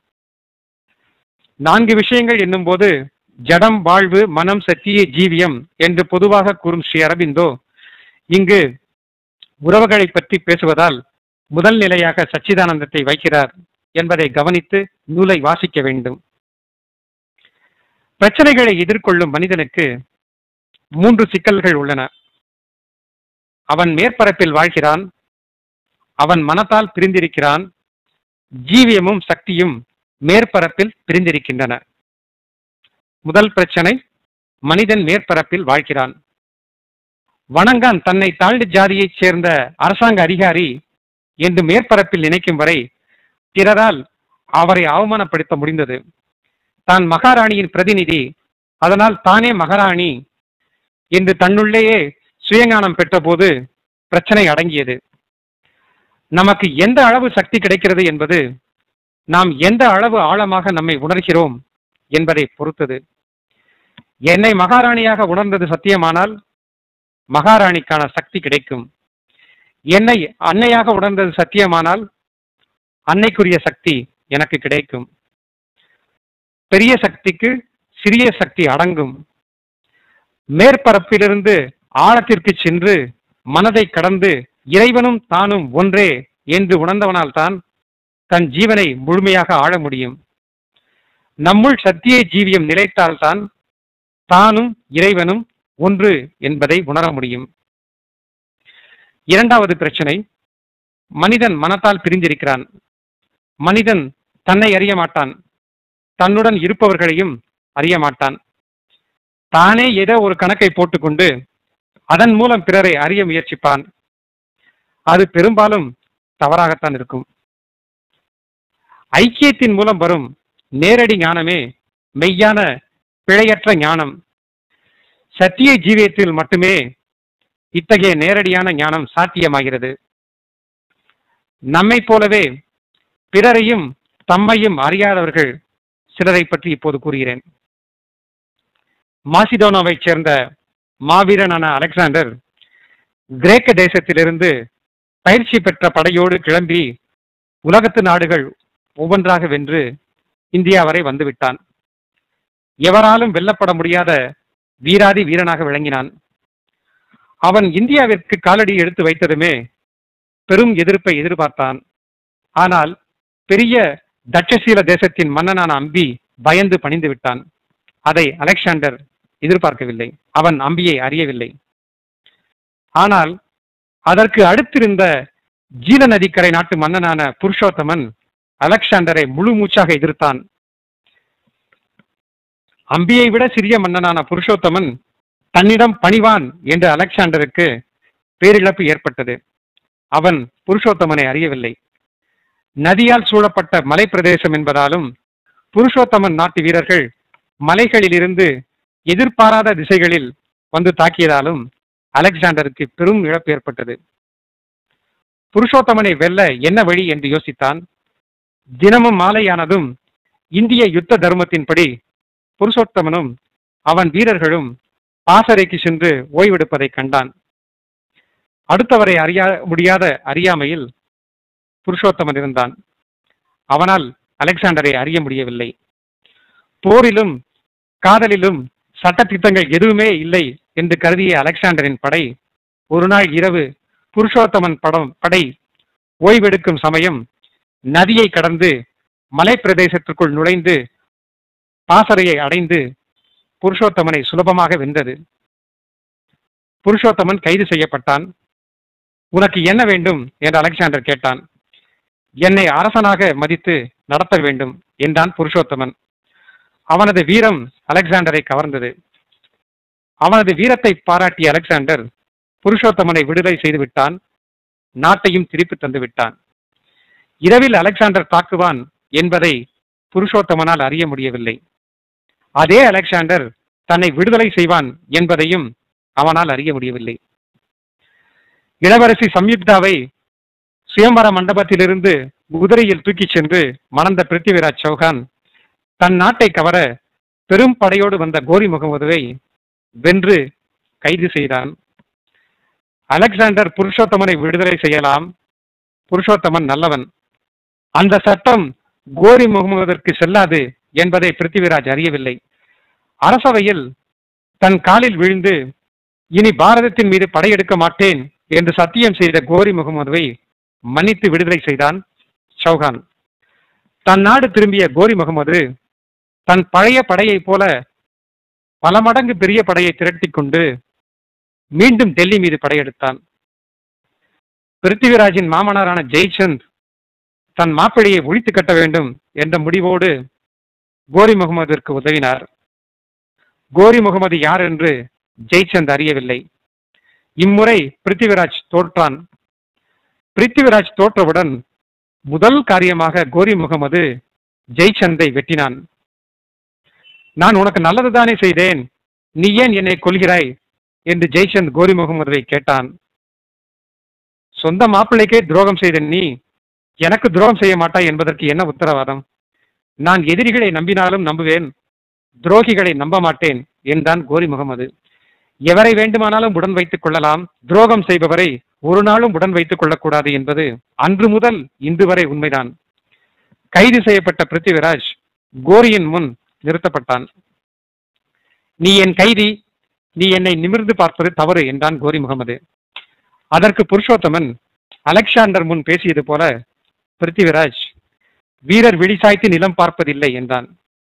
நான்கு விஷயங்கள் என்னும்போது ஜடம் வாழ்வு மனம் சத்திய ஜீவியம் என்று பொதுவாக கூறும் ஸ்ரீ அரபிந்தோ இங்கு உறவுகளை பற்றி பேசுவதால் முதல் நிலையாக சச்சிதானந்தத்தை வைக்கிறார் என்பதை கவனித்து நூலை வாசிக்க வேண்டும் பிரச்சனைகளை எதிர்கொள்ளும் மனிதனுக்கு மூன்று சிக்கல்கள் உள்ளன அவன் மேற்பரப்பில் வாழ்கிறான் அவன் மனத்தால் பிரிந்திருக்கிறான் ஜீவியமும் சக்தியும் மேற்பரப்பில் பிரிந்திருக்கின்றன முதல் பிரச்சனை மனிதன் மேற்பரப்பில் வாழ்கிறான் வணங்கான் தன்னை தாழ்ந்த ஜாதியைச் சேர்ந்த அரசாங்க அதிகாரி என்று மேற்பரப்பில் நினைக்கும் வரை பிறரால் அவரை அவமானப்படுத்த முடிந்தது தான் மகாராணியின் பிரதிநிதி அதனால் தானே மகாராணி என்று தன்னுள்ளேயே சுயஞானம் பெற்றபோது பிரச்சனை அடங்கியது நமக்கு எந்த அளவு சக்தி கிடைக்கிறது என்பது நாம் எந்த அளவு ஆழமாக நம்மை உணர்கிறோம் என்பதை பொறுத்தது என்னை மகாராணியாக உணர்ந்தது சத்தியமானால் மகாராணிக்கான சக்தி கிடைக்கும் என்னை அன்னையாக உணர்ந்தது சத்தியமானால் அன்னைக்குரிய சக்தி எனக்கு கிடைக்கும் பெரிய சக்திக்கு சிறிய சக்தி அடங்கும் மேற்பரப்பிலிருந்து ஆழத்திற்கு சென்று மனதை கடந்து இறைவனும் தானும் ஒன்றே என்று உணர்ந்தவனால்தான் தன் ஜீவனை முழுமையாக ஆழ முடியும் நம்முள் சத்திய ஜீவியம் நிலைத்தால்தான் தானும் இறைவனும் ஒன்று என்பதை உணர முடியும் இரண்டாவது பிரச்சனை மனிதன் மனத்தால் பிரிந்திருக்கிறான் மனிதன் தன்னை அறிய மாட்டான் தன்னுடன் இருப்பவர்களையும் அறிய மாட்டான் தானே ஏதோ ஒரு கணக்கை போட்டுக்கொண்டு அதன் மூலம் பிறரை அறிய முயற்சிப்பான் அது பெரும்பாலும் தவறாகத்தான் இருக்கும் ஐக்கியத்தின் மூலம் வரும் நேரடி ஞானமே மெய்யான பிழையற்ற ஞானம் சத்திய ஜீவியத்தில் மட்டுமே இத்தகைய நேரடியான ஞானம் சாத்தியமாகிறது நம்மைப் போலவே பிறரையும் தம்மையும் அறியாதவர்கள் சிலரை பற்றி இப்போது கூறுகிறேன் மாசிடோனாவைச் சேர்ந்த மாவீரனான அலெக்சாண்டர் கிரேக்க தேசத்திலிருந்து பயிற்சி பெற்ற படையோடு கிளம்பி உலகத்து நாடுகள் ஒவ்வொன்றாக வென்று இந்தியா வரை வந்துவிட்டான் எவராலும் வெல்லப்பட முடியாத வீராதி வீரனாக விளங்கினான் அவன் இந்தியாவிற்கு காலடி எடுத்து வைத்ததுமே பெரும் எதிர்ப்பை எதிர்பார்த்தான் ஆனால் பெரிய தட்சசீல தேசத்தின் மன்னனான அம்பி பயந்து பணிந்து விட்டான் அதை அலெக்சாண்டர் எதிர்பார்க்கவில்லை அவன் அம்பியை அறியவில்லை ஆனால் அதற்கு அடுத்திருந்த ஜீல நதிக்கரை நாட்டு மன்னனான புருஷோத்தமன் அலெக்சாண்டரை முழு மூச்சாக எதிர்த்தான் அம்பியை விட சிறிய மன்னனான புருஷோத்தமன் தன்னிடம் பணிவான் என்று அலெக்சாண்டருக்கு பேரிழப்பு ஏற்பட்டது அவன் புருஷோத்தமனை அறியவில்லை நதியால் சூழப்பட்ட மலைப்பிரதேசம் என்பதாலும் புருஷோத்தமன் நாட்டு வீரர்கள் மலைகளிலிருந்து எதிர்பாராத திசைகளில் வந்து தாக்கியதாலும் அலெக்சாண்டருக்கு பெரும் இழப்பு ஏற்பட்டது புருஷோத்தமனை வெல்ல என்ன வழி என்று யோசித்தான் தினமும் மாலையானதும் இந்திய யுத்த தர்மத்தின்படி புருஷோத்தமனும் அவன் வீரர்களும் பாசறைக்கு சென்று ஓய்வெடுப்பதை கண்டான் அடுத்தவரை அறியா முடியாத அறியாமையில் புருஷோத்தமன் இருந்தான் அவனால் அலெக்சாண்டரை அறிய முடியவில்லை போரிலும் காதலிலும் சட்டத்திட்டங்கள் எதுவுமே இல்லை என்று கருதிய அலெக்சாண்டரின் படை ஒரு நாள் இரவு புருஷோத்தமன் படம் படை ஓய்வெடுக்கும் சமயம் நதியை கடந்து மலைப்பிரதேசத்திற்குள் நுழைந்து பாசறையை அடைந்து புருஷோத்தமனை சுலபமாக வென்றது புருஷோத்தமன் கைது செய்யப்பட்டான் உனக்கு என்ன வேண்டும் என்று அலெக்சாண்டர் கேட்டான் என்னை அரசனாக மதித்து நடத்த வேண்டும் என்றான் புருஷோத்தமன் அவனது வீரம் அலெக்சாண்டரை கவர்ந்தது அவனது வீரத்தை பாராட்டிய அலெக்சாண்டர் புருஷோத்தமனை விடுதலை செய்து விட்டான் நாட்டையும் திருப்பி தந்து விட்டான் இரவில் அலெக்சாண்டர் தாக்குவான் என்பதை புருஷோத்தமனால் அறிய முடியவில்லை அதே அலெக்சாண்டர் தன்னை விடுதலை செய்வான் என்பதையும் அவனால் அறிய முடியவில்லை இளவரசி சம்யுக்தாவை சுயம்பர மண்டபத்திலிருந்து குதிரையில் தூக்கிச் சென்று மணந்த பிருத்திவிராஜ் சௌகான் தன் நாட்டை கவர பெரும் படையோடு வந்த கோரி முகமதுவை வென்று கைது செய்தான் அலெக்சாண்டர் புருஷோத்தமனை விடுதலை செய்யலாம் புருஷோத்தமன் நல்லவன் அந்த சட்டம் கோரி முகமதற்கு செல்லாது என்பதை பிருத்திவிராஜ் அறியவில்லை அரசவையில் தன் காலில் விழுந்து இனி பாரதத்தின் மீது படையெடுக்க மாட்டேன் என்று சத்தியம் செய்த கோரி முகமதுவை மன்னித்து விடுதலை செய்தான் சௌகான் தன் நாடு திரும்பிய கோரி முகமது தன் பழைய படையைப் போல பல மடங்கு பெரிய படையை திரட்டிக் கொண்டு மீண்டும் டெல்லி மீது படையெடுத்தான் பிருத்திவிராஜின் மாமனாரான ஜெய்சந்த் தன் மாப்பிள்ளையை ஒழித்து கட்ட வேண்டும் என்ற முடிவோடு கோரி முகமதிற்கு உதவினார் கோரி முகமது யார் என்று ஜெய்சந்த் அறியவில்லை இம்முறை பிருத்திவிராஜ் தோற்றான் பிருத்திவிராஜ் தோற்றவுடன் முதல் காரியமாக கோரி முகமது ஜெய்சந்தை வெட்டினான் நான் உனக்கு நல்லதுதானே செய்தேன் நீ ஏன் என்னை கொல்கிறாய் என்று ஜெய்சந்த் கோரி முகமதுவை கேட்டான் சொந்த மாப்பிள்ளைக்கே துரோகம் செய்த நீ எனக்கு துரோகம் செய்ய மாட்டாய் என்பதற்கு என்ன உத்தரவாதம் நான் எதிரிகளை நம்பினாலும் நம்புவேன் துரோகிகளை நம்ப மாட்டேன் என்றான் கோரி முகமது எவரை வேண்டுமானாலும் உடன் வைத்துக் கொள்ளலாம் துரோகம் செய்பவரை ஒரு நாளும் உடன் வைத்துக் கொள்ளக்கூடாது என்பது அன்று முதல் இன்று வரை உண்மைதான் கைது செய்யப்பட்ட பிருத்திவிராஜ் கோரியின் முன் நிறுத்தப்பட்டான் நீ என் கைதி நீ என்னை நிமிர்ந்து பார்ப்பது தவறு என்றான் கோரி முகமது அதற்கு புருஷோத்தமன் அலெக்சாண்டர் முன் பேசியது போல பிருத்திவிராஜ் வீரர் விழிசாய்த்து நிலம் பார்ப்பதில்லை என்றான்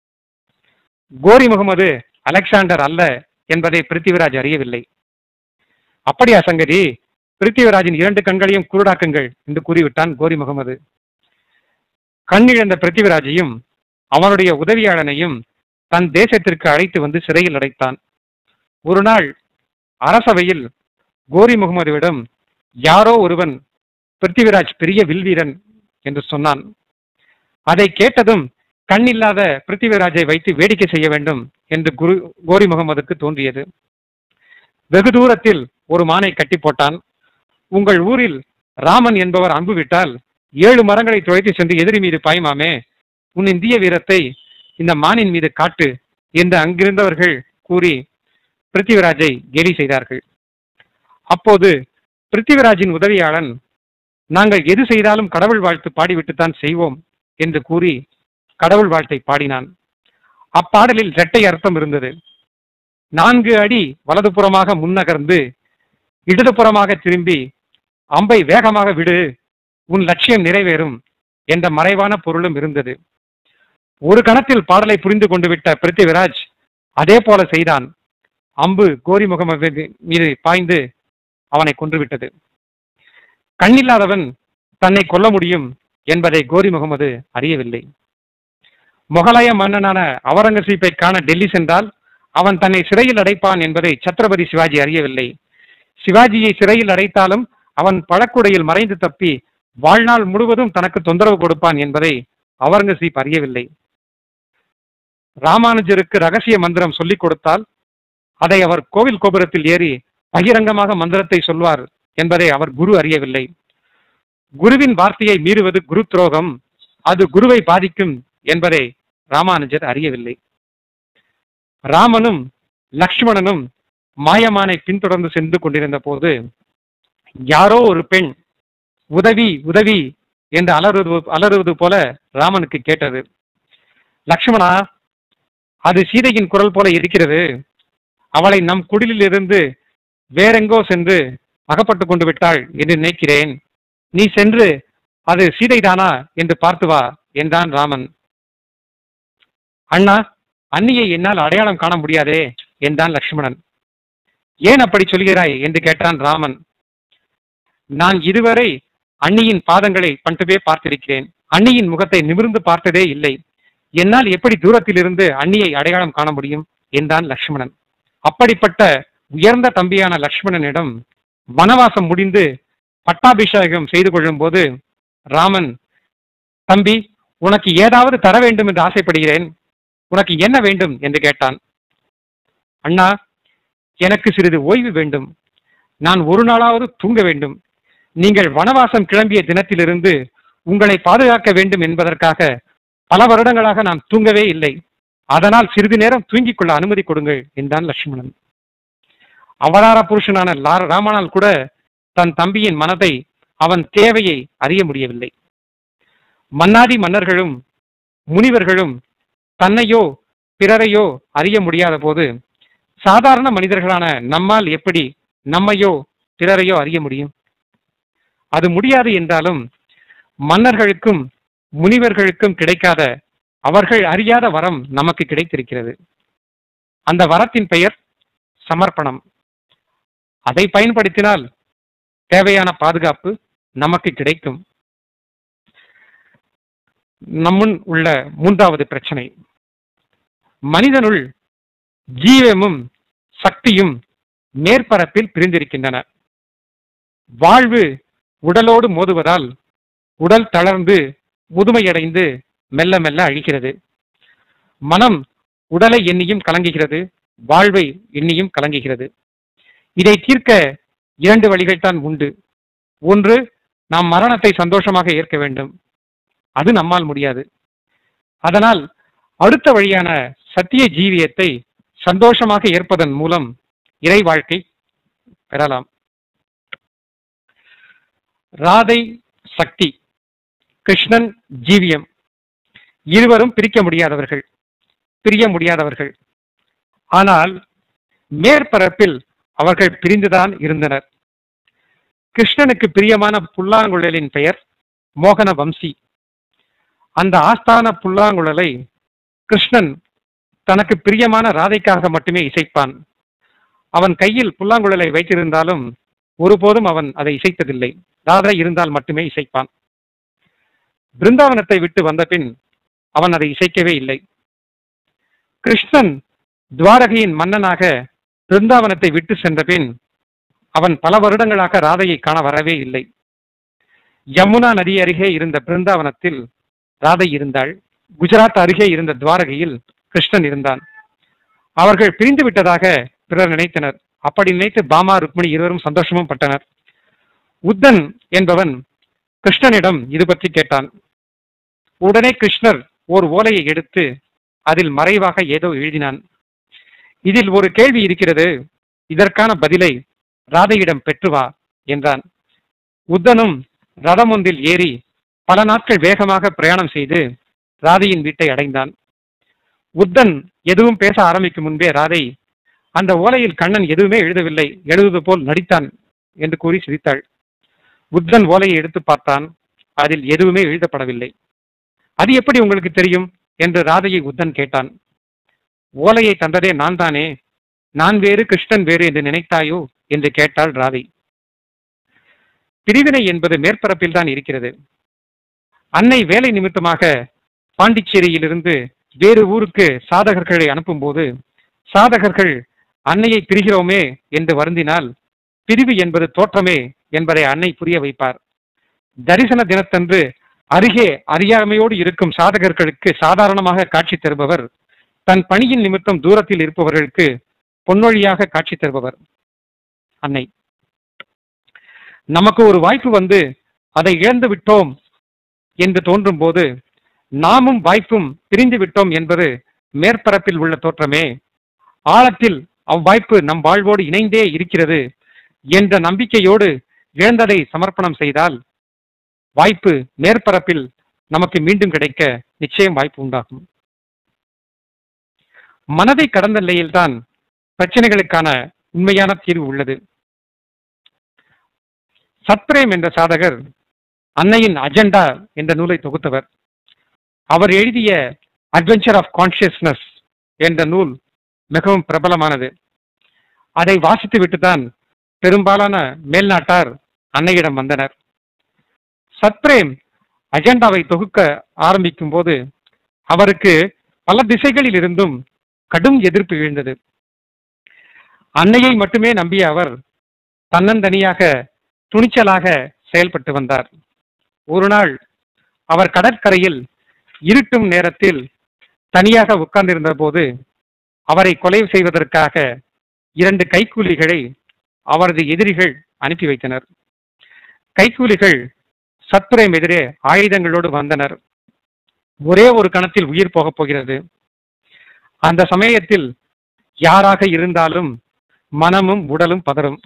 கோரி முகமது அலெக்சாண்டர் அல்ல என்பதை பிருத்திவிராஜ் அறியவில்லை அப்படியா சங்கதி பிருத்திவிராஜின் இரண்டு கண்களையும் குருடாக்குங்கள் என்று கூறிவிட்டான் கோரி முகமது கண்ணிழந்த பிருத்திவிராஜையும் அவனுடைய உதவியாளனையும் தன் தேசத்திற்கு அழைத்து வந்து சிறையில் அடைத்தான் ஒரு நாள் அரசவையில் கோரி முகமதுவிடம் யாரோ ஒருவன் பிருத்திவிராஜ் பெரிய வில்வீரன் என்று சொன்னான் அதை கேட்டதும் கண்ணில்லாத பிருத்திவிராஜை வைத்து வேடிக்கை செய்ய வேண்டும் என்று குரு கோரி முகமதுக்கு தோன்றியது வெகு தூரத்தில் ஒரு மானை கட்டி போட்டான் உங்கள் ஊரில் ராமன் என்பவர் அம்பு விட்டால் ஏழு மரங்களை துளைத்து சென்று எதிரி மீது பாய்மாமே உன் இந்திய வீரத்தை இந்த மானின் மீது காட்டு என்று அங்கிருந்தவர்கள் கூறி பிருத்திவிராஜை கேலி செய்தார்கள் அப்போது பிருத்திவிராஜின் உதவியாளன் நாங்கள் எது செய்தாலும் கடவுள் வாழ்த்து பாடிவிட்டுத்தான் செய்வோம் என்று கூறி கடவுள் வாழ்த்தை பாடினான் அப்பாடலில் இரட்டை அர்த்தம் இருந்தது நான்கு அடி வலதுபுறமாக முன்னகர்ந்து இடதுபுறமாக திரும்பி அம்பை வேகமாக விடு உன் லட்சியம் நிறைவேறும் என்ற மறைவான பொருளும் இருந்தது ஒரு கணத்தில் பாடலை புரிந்து கொண்டு விட்ட பிருத்திவிராஜ் அதே போல செய்தான் அம்பு கோரி முகமது மீது பாய்ந்து அவனை கொன்றுவிட்டது கண்ணில்லாதவன் தன்னை கொல்ல முடியும் என்பதை கோரி முகமது அறியவில்லை முகலாய மன்னனான அவுரங்கசீப்பை காண டெல்லி சென்றால் அவன் தன்னை சிறையில் அடைப்பான் என்பதை சத்ரபதி சிவாஜி அறியவில்லை சிவாஜியை சிறையில் அடைத்தாலும் அவன் பழக்குடையில் மறைந்து தப்பி வாழ்நாள் முழுவதும் தனக்கு தொந்தரவு கொடுப்பான் என்பதை அவுரங்கசீப் அறியவில்லை ராமானுஜருக்கு ரகசிய மந்திரம் சொல்லிக் கொடுத்தால் அதை அவர் கோவில் கோபுரத்தில் ஏறி பகிரங்கமாக மந்திரத்தை சொல்வார் என்பதை அவர் குரு அறியவில்லை குருவின் வார்த்தையை மீறுவது குரு துரோகம் அது குருவை பாதிக்கும் என்பதை ராமானுஜர் அறியவில்லை ராமனும் லக்ஷ்மணனும் மாயமானை பின்தொடர்ந்து சென்று கொண்டிருந்த போது யாரோ ஒரு பெண் உதவி உதவி என்று அலறுவது அலறுவது போல ராமனுக்கு கேட்டது லக்ஷ்மணா அது சீதையின் குரல் போல இருக்கிறது அவளை நம் குடிலில் இருந்து வேறெங்கோ சென்று அகப்பட்டு கொண்டு விட்டாள் என்று நினைக்கிறேன் நீ சென்று அது சீதைதானா என்று பார்த்து வா என்றான் ராமன் அண்ணா அன்னியை என்னால் அடையாளம் காண முடியாதே என்றான் லக்ஷ்மணன் ஏன் அப்படி சொல்கிறாய் என்று கேட்டான் ராமன் நான் இதுவரை அண்ணியின் பாதங்களை பண்டுவே பார்த்திருக்கிறேன் அண்ணியின் முகத்தை நிமிர்ந்து பார்த்ததே இல்லை என்னால் எப்படி தூரத்தில் இருந்து அண்ணியை அடையாளம் காண முடியும் என்றான் லக்ஷ்மணன் அப்படிப்பட்ட உயர்ந்த தம்பியான லக்ஷ்மணனிடம் வனவாசம் முடிந்து பட்டாபிஷேகம் செய்து கொள்ளும் போது ராமன் தம்பி உனக்கு ஏதாவது தர வேண்டும் என்று ஆசைப்படுகிறேன் உனக்கு என்ன வேண்டும் என்று கேட்டான் அண்ணா எனக்கு சிறிது ஓய்வு வேண்டும் நான் ஒரு நாளாவது தூங்க வேண்டும் நீங்கள் வனவாசம் கிளம்பிய தினத்திலிருந்து உங்களை பாதுகாக்க வேண்டும் என்பதற்காக பல வருடங்களாக நான் தூங்கவே இல்லை அதனால் சிறிது நேரம் தூங்கிக் கொள்ள அனுமதி கொடுங்கள் என்றான் லட்சுமணன் அவதார புருஷனான லா- ராமனால் கூட தன் தம்பியின் மனதை அவன் தேவையை அறிய முடியவில்லை மன்னாதி மன்னர்களும் முனிவர்களும் தன்னையோ பிறரையோ அறிய முடியாத போது சாதாரண மனிதர்களான நம்மால் எப்படி நம்மையோ பிறரையோ அறிய முடியும் அது முடியாது என்றாலும் மன்னர்களுக்கும் முனிவர்களுக்கும் கிடைக்காத அவர்கள் அறியாத வரம் நமக்கு கிடைத்திருக்கிறது அந்த வரத்தின் பெயர் சமர்ப்பணம் அதை பயன்படுத்தினால் தேவையான பாதுகாப்பு நமக்கு கிடைக்கும் நம்முன் உள்ள மூன்றாவது பிரச்சனை மனிதனுள் ஜீவமும் சக்தியும் மேற்பரப்பில் பிரிந்திருக்கின்றன வாழ்வு உடலோடு மோதுவதால் உடல் தளர்ந்து முதுமையடைந்து மெல்ல மெல்ல அழிகிறது மனம் உடலை எண்ணியும் கலங்குகிறது வாழ்வை எண்ணியும் கலங்குகிறது இதை தீர்க்க இரண்டு வழிகள் தான் உண்டு ஒன்று நாம் மரணத்தை சந்தோஷமாக ஏற்க வேண்டும் அது நம்மால் முடியாது அதனால் அடுத்த வழியான சத்திய ஜீவியத்தை சந்தோஷமாக ஏற்பதன் மூலம் இறை வாழ்க்கை பெறலாம் ராதை சக்தி கிருஷ்ணன் ஜீவியம் இருவரும் பிரிக்க முடியாதவர்கள் பிரிய முடியாதவர்கள் ஆனால் மேற்பரப்பில் அவர்கள் பிரிந்துதான் இருந்தனர் கிருஷ்ணனுக்கு பிரியமான புல்லாங்குழலின் பெயர் மோகன வம்சி அந்த ஆஸ்தான புல்லாங்குழலை கிருஷ்ணன் தனக்கு பிரியமான ராதைக்காக மட்டுமே இசைப்பான் அவன் கையில் புல்லாங்குழலை வைத்திருந்தாலும் ஒருபோதும் அவன் அதை இசைத்ததில்லை ராதை இருந்தால் மட்டுமே இசைப்பான் பிருந்தாவனத்தை விட்டு வந்த பின் அவன் அதை இசைக்கவே இல்லை கிருஷ்ணன் துவாரகையின் மன்னனாக பிருந்தாவனத்தை விட்டு சென்ற பின் அவன் பல வருடங்களாக ராதையை காண வரவே இல்லை யமுனா நதி அருகே இருந்த பிருந்தாவனத்தில் ராதை இருந்தாள் குஜராத் அருகே இருந்த துவாரகையில் கிருஷ்ணன் இருந்தான் அவர்கள் பிரிந்து விட்டதாக பிறர் நினைத்தனர் அப்படி நினைத்து பாமா ருக்மிணி இருவரும் சந்தோஷமும் பட்டனர் உத்தன் என்பவன் கிருஷ்ணனிடம் இது பற்றி கேட்டான் உடனே கிருஷ்ணர் ஓர் ஓலையை எடுத்து அதில் மறைவாக ஏதோ எழுதினான் இதில் ஒரு கேள்வி இருக்கிறது இதற்கான பதிலை ராதையிடம் பெற்று வா என்றான் உத்தனும் ரதம் ஒன்றில் ஏறி பல நாட்கள் வேகமாக பிரயாணம் செய்து ராதையின் வீட்டை அடைந்தான் உத்தன் எதுவும் பேச ஆரம்பிக்கும் முன்பே ராதை அந்த ஓலையில் கண்ணன் எதுவுமே எழுதவில்லை எழுதுவது போல் நடித்தான் என்று கூறி சிரித்தாள் உத்தன் ஓலையை எடுத்து பார்த்தான் அதில் எதுவுமே எழுதப்படவில்லை அது எப்படி உங்களுக்கு தெரியும் என்று ராதையை உத்தன் கேட்டான் ஓலையை தந்ததே நான் தானே நான் வேறு கிருஷ்ணன் வேறு என்று நினைத்தாயோ என்று கேட்டாள் ராதை பிரிவினை என்பது மேற்பரப்பில் தான் இருக்கிறது அன்னை வேலை நிமித்தமாக பாண்டிச்சேரியிலிருந்து வேறு ஊருக்கு சாதகர்களை அனுப்பும்போது சாதகர்கள் அன்னையை பிரிகிறோமே என்று வருந்தினால் பிரிவு என்பது தோற்றமே என்பதை அன்னை புரிய வைப்பார் தரிசன தினத்தன்று அருகே அறியாமையோடு இருக்கும் சாதகர்களுக்கு சாதாரணமாக காட்சி தருபவர் தன் பணியின் நிமித்தம் தூரத்தில் இருப்பவர்களுக்கு பொன்னொழியாக காட்சி தருபவர் அன்னை நமக்கு ஒரு வாய்ப்பு வந்து அதை இழந்து விட்டோம் என்று தோன்றும் போது நாமும் வாய்ப்பும் பிரிந்து விட்டோம் என்பது மேற்பரப்பில் உள்ள தோற்றமே ஆழத்தில் அவ்வாய்ப்பு நம் வாழ்வோடு இணைந்தே இருக்கிறது என்ற நம்பிக்கையோடு இழந்ததை சமர்ப்பணம் செய்தால் வாய்ப்பு மேற்பரப்பில் நமக்கு மீண்டும் கிடைக்க நிச்சயம் வாய்ப்பு உண்டாகும் மனதை கடந்த நிலையில்தான் பிரச்சனைகளுக்கான உண்மையான தீர்வு உள்ளது சத்ரேம் என்ற சாதகர் அன்னையின் அஜெண்டா என்ற நூலை தொகுத்தவர் அவர் எழுதிய அட்வென்ச்சர் ஆஃப் கான்சியஸ்னஸ் என்ற நூல் மிகவும் பிரபலமானது அதை வாசித்து விட்டுதான் பெரும்பாலான மேல்நாட்டார் அன்னையிடம் வந்தனர் சத்ரேம் அஜெண்டாவை தொகுக்க ஆரம்பிக்கும் போது அவருக்கு பல திசைகளில் இருந்தும் கடும் எதிர்ப்பு எழுந்தது அன்னையை மட்டுமே நம்பிய அவர் தன்னந்தனியாக துணிச்சலாக செயல்பட்டு வந்தார் ஒரு நாள் அவர் கடற்கரையில் இருட்டும் நேரத்தில் தனியாக உட்கார்ந்திருந்த போது அவரை கொலை செய்வதற்காக இரண்டு கைக்கூலிகளை அவரது எதிரிகள் அனுப்பி வைத்தனர் கைக்கூலிகள் சத்துரைம் எதிரே ஆயுதங்களோடு வந்தனர் ஒரே ஒரு கணத்தில் உயிர் போகப் போகிறது அந்த சமயத்தில் யாராக இருந்தாலும் மனமும் உடலும் பதறும்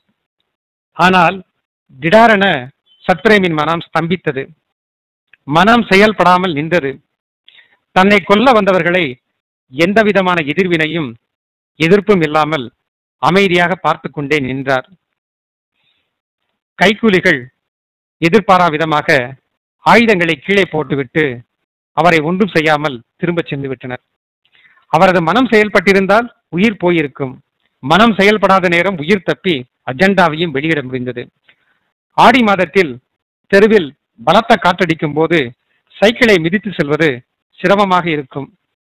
ஆனால் திடாரென சத்ரேமின் மனம் ஸ்தம்பித்தது மனம் செயல்படாமல் நின்றது தன்னை கொல்ல வந்தவர்களை எந்த விதமான எதிர்வினையும் எதிர்ப்பும் இல்லாமல் அமைதியாக பார்த்து கொண்டே நின்றார் கைக்கூலிகள் எதிர்பாரா விதமாக ஆயுதங்களை கீழே போட்டுவிட்டு அவரை ஒன்றும் செய்யாமல் திரும்பச் சென்று விட்டனர் அவரது மனம் செயல்பட்டிருந்தால் உயிர் போயிருக்கும் மனம் செயல்படாத நேரம் உயிர் தப்பி அஜெண்டாவையும் வெளியிட முடிந்தது ஆடி மாதத்தில் தெருவில் பலத்த காற்றடிக்கும் போது சைக்கிளை மிதித்து செல்வது சிரமமாக இருக்கும்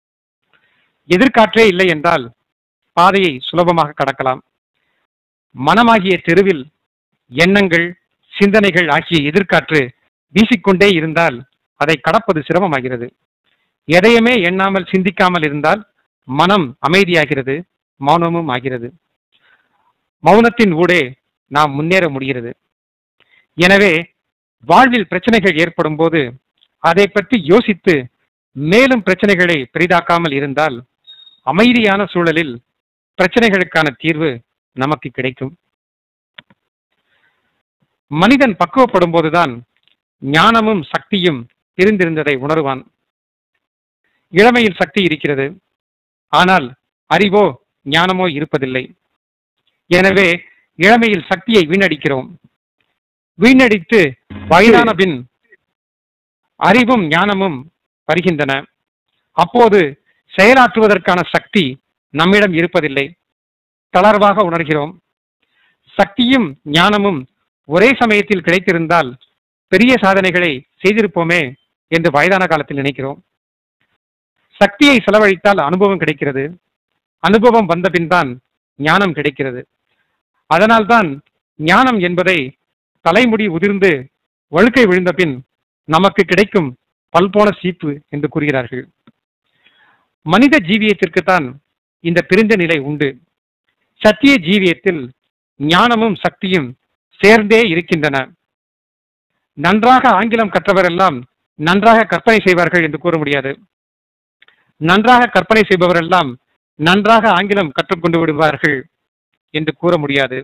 எதிர்காற்றே இல்லை என்றால் பாதையை சுலபமாக கடக்கலாம் மனமாகிய தெருவில் எண்ணங்கள் சிந்தனைகள் ஆகிய எதிர்காற்று வீசிக்கொண்டே இருந்தால் அதை கடப்பது சிரமமாகிறது எதையுமே எண்ணாமல் சிந்திக்காமல் இருந்தால் மனம் அமைதியாகிறது மௌனமும் ஆகிறது மௌனத்தின் ஊடே நாம் முன்னேற முடிகிறது எனவே வாழ்வில் பிரச்சனைகள் ஏற்படும் போது அதை பற்றி யோசித்து மேலும் பிரச்சனைகளை பெரிதாக்காமல் இருந்தால் அமைதியான சூழலில் பிரச்சனைகளுக்கான தீர்வு நமக்கு கிடைக்கும் மனிதன் பக்குவப்படும் போதுதான் ஞானமும் சக்தியும் பிரிந்திருந்ததை உணருவான் இளமையில் சக்தி இருக்கிறது ஆனால் அறிவோ ஞானமோ இருப்பதில்லை எனவே இளமையில் சக்தியை வீணடிக்கிறோம் வீணடித்து வயதான பின் அறிவும் ஞானமும் வருகின்றன அப்போது செயலாற்றுவதற்கான சக்தி நம்மிடம் இருப்பதில்லை தளர்வாக உணர்கிறோம் சக்தியும் ஞானமும் ஒரே சமயத்தில் கிடைத்திருந்தால் பெரிய சாதனைகளை செய்திருப்போமே என்று வயதான காலத்தில் நினைக்கிறோம் சக்தியை செலவழித்தால் அனுபவம் கிடைக்கிறது அனுபவம் வந்த பின் தான் ஞானம் கிடைக்கிறது அதனால்தான் ஞானம் என்பதை தலைமுடி உதிர்ந்து வழுக்கை விழுந்த பின் நமக்கு கிடைக்கும் பல்போன சீப்பு என்று கூறுகிறார்கள் மனித ஜீவியத்திற்குத்தான் இந்த பிரிந்த நிலை உண்டு சத்திய ஜீவியத்தில் ஞானமும் சக்தியும் சேர்ந்தே இருக்கின்றன நன்றாக ஆங்கிலம் கற்றவரெல்லாம் நன்றாக கற்பனை செய்வார்கள் என்று கூற முடியாது நன்றாக கற்பனை செய்பவரெல்லாம் நன்றாக ஆங்கிலம் கற்றுக்கொண்டு விடுவார்கள் என்று கூற முடியாது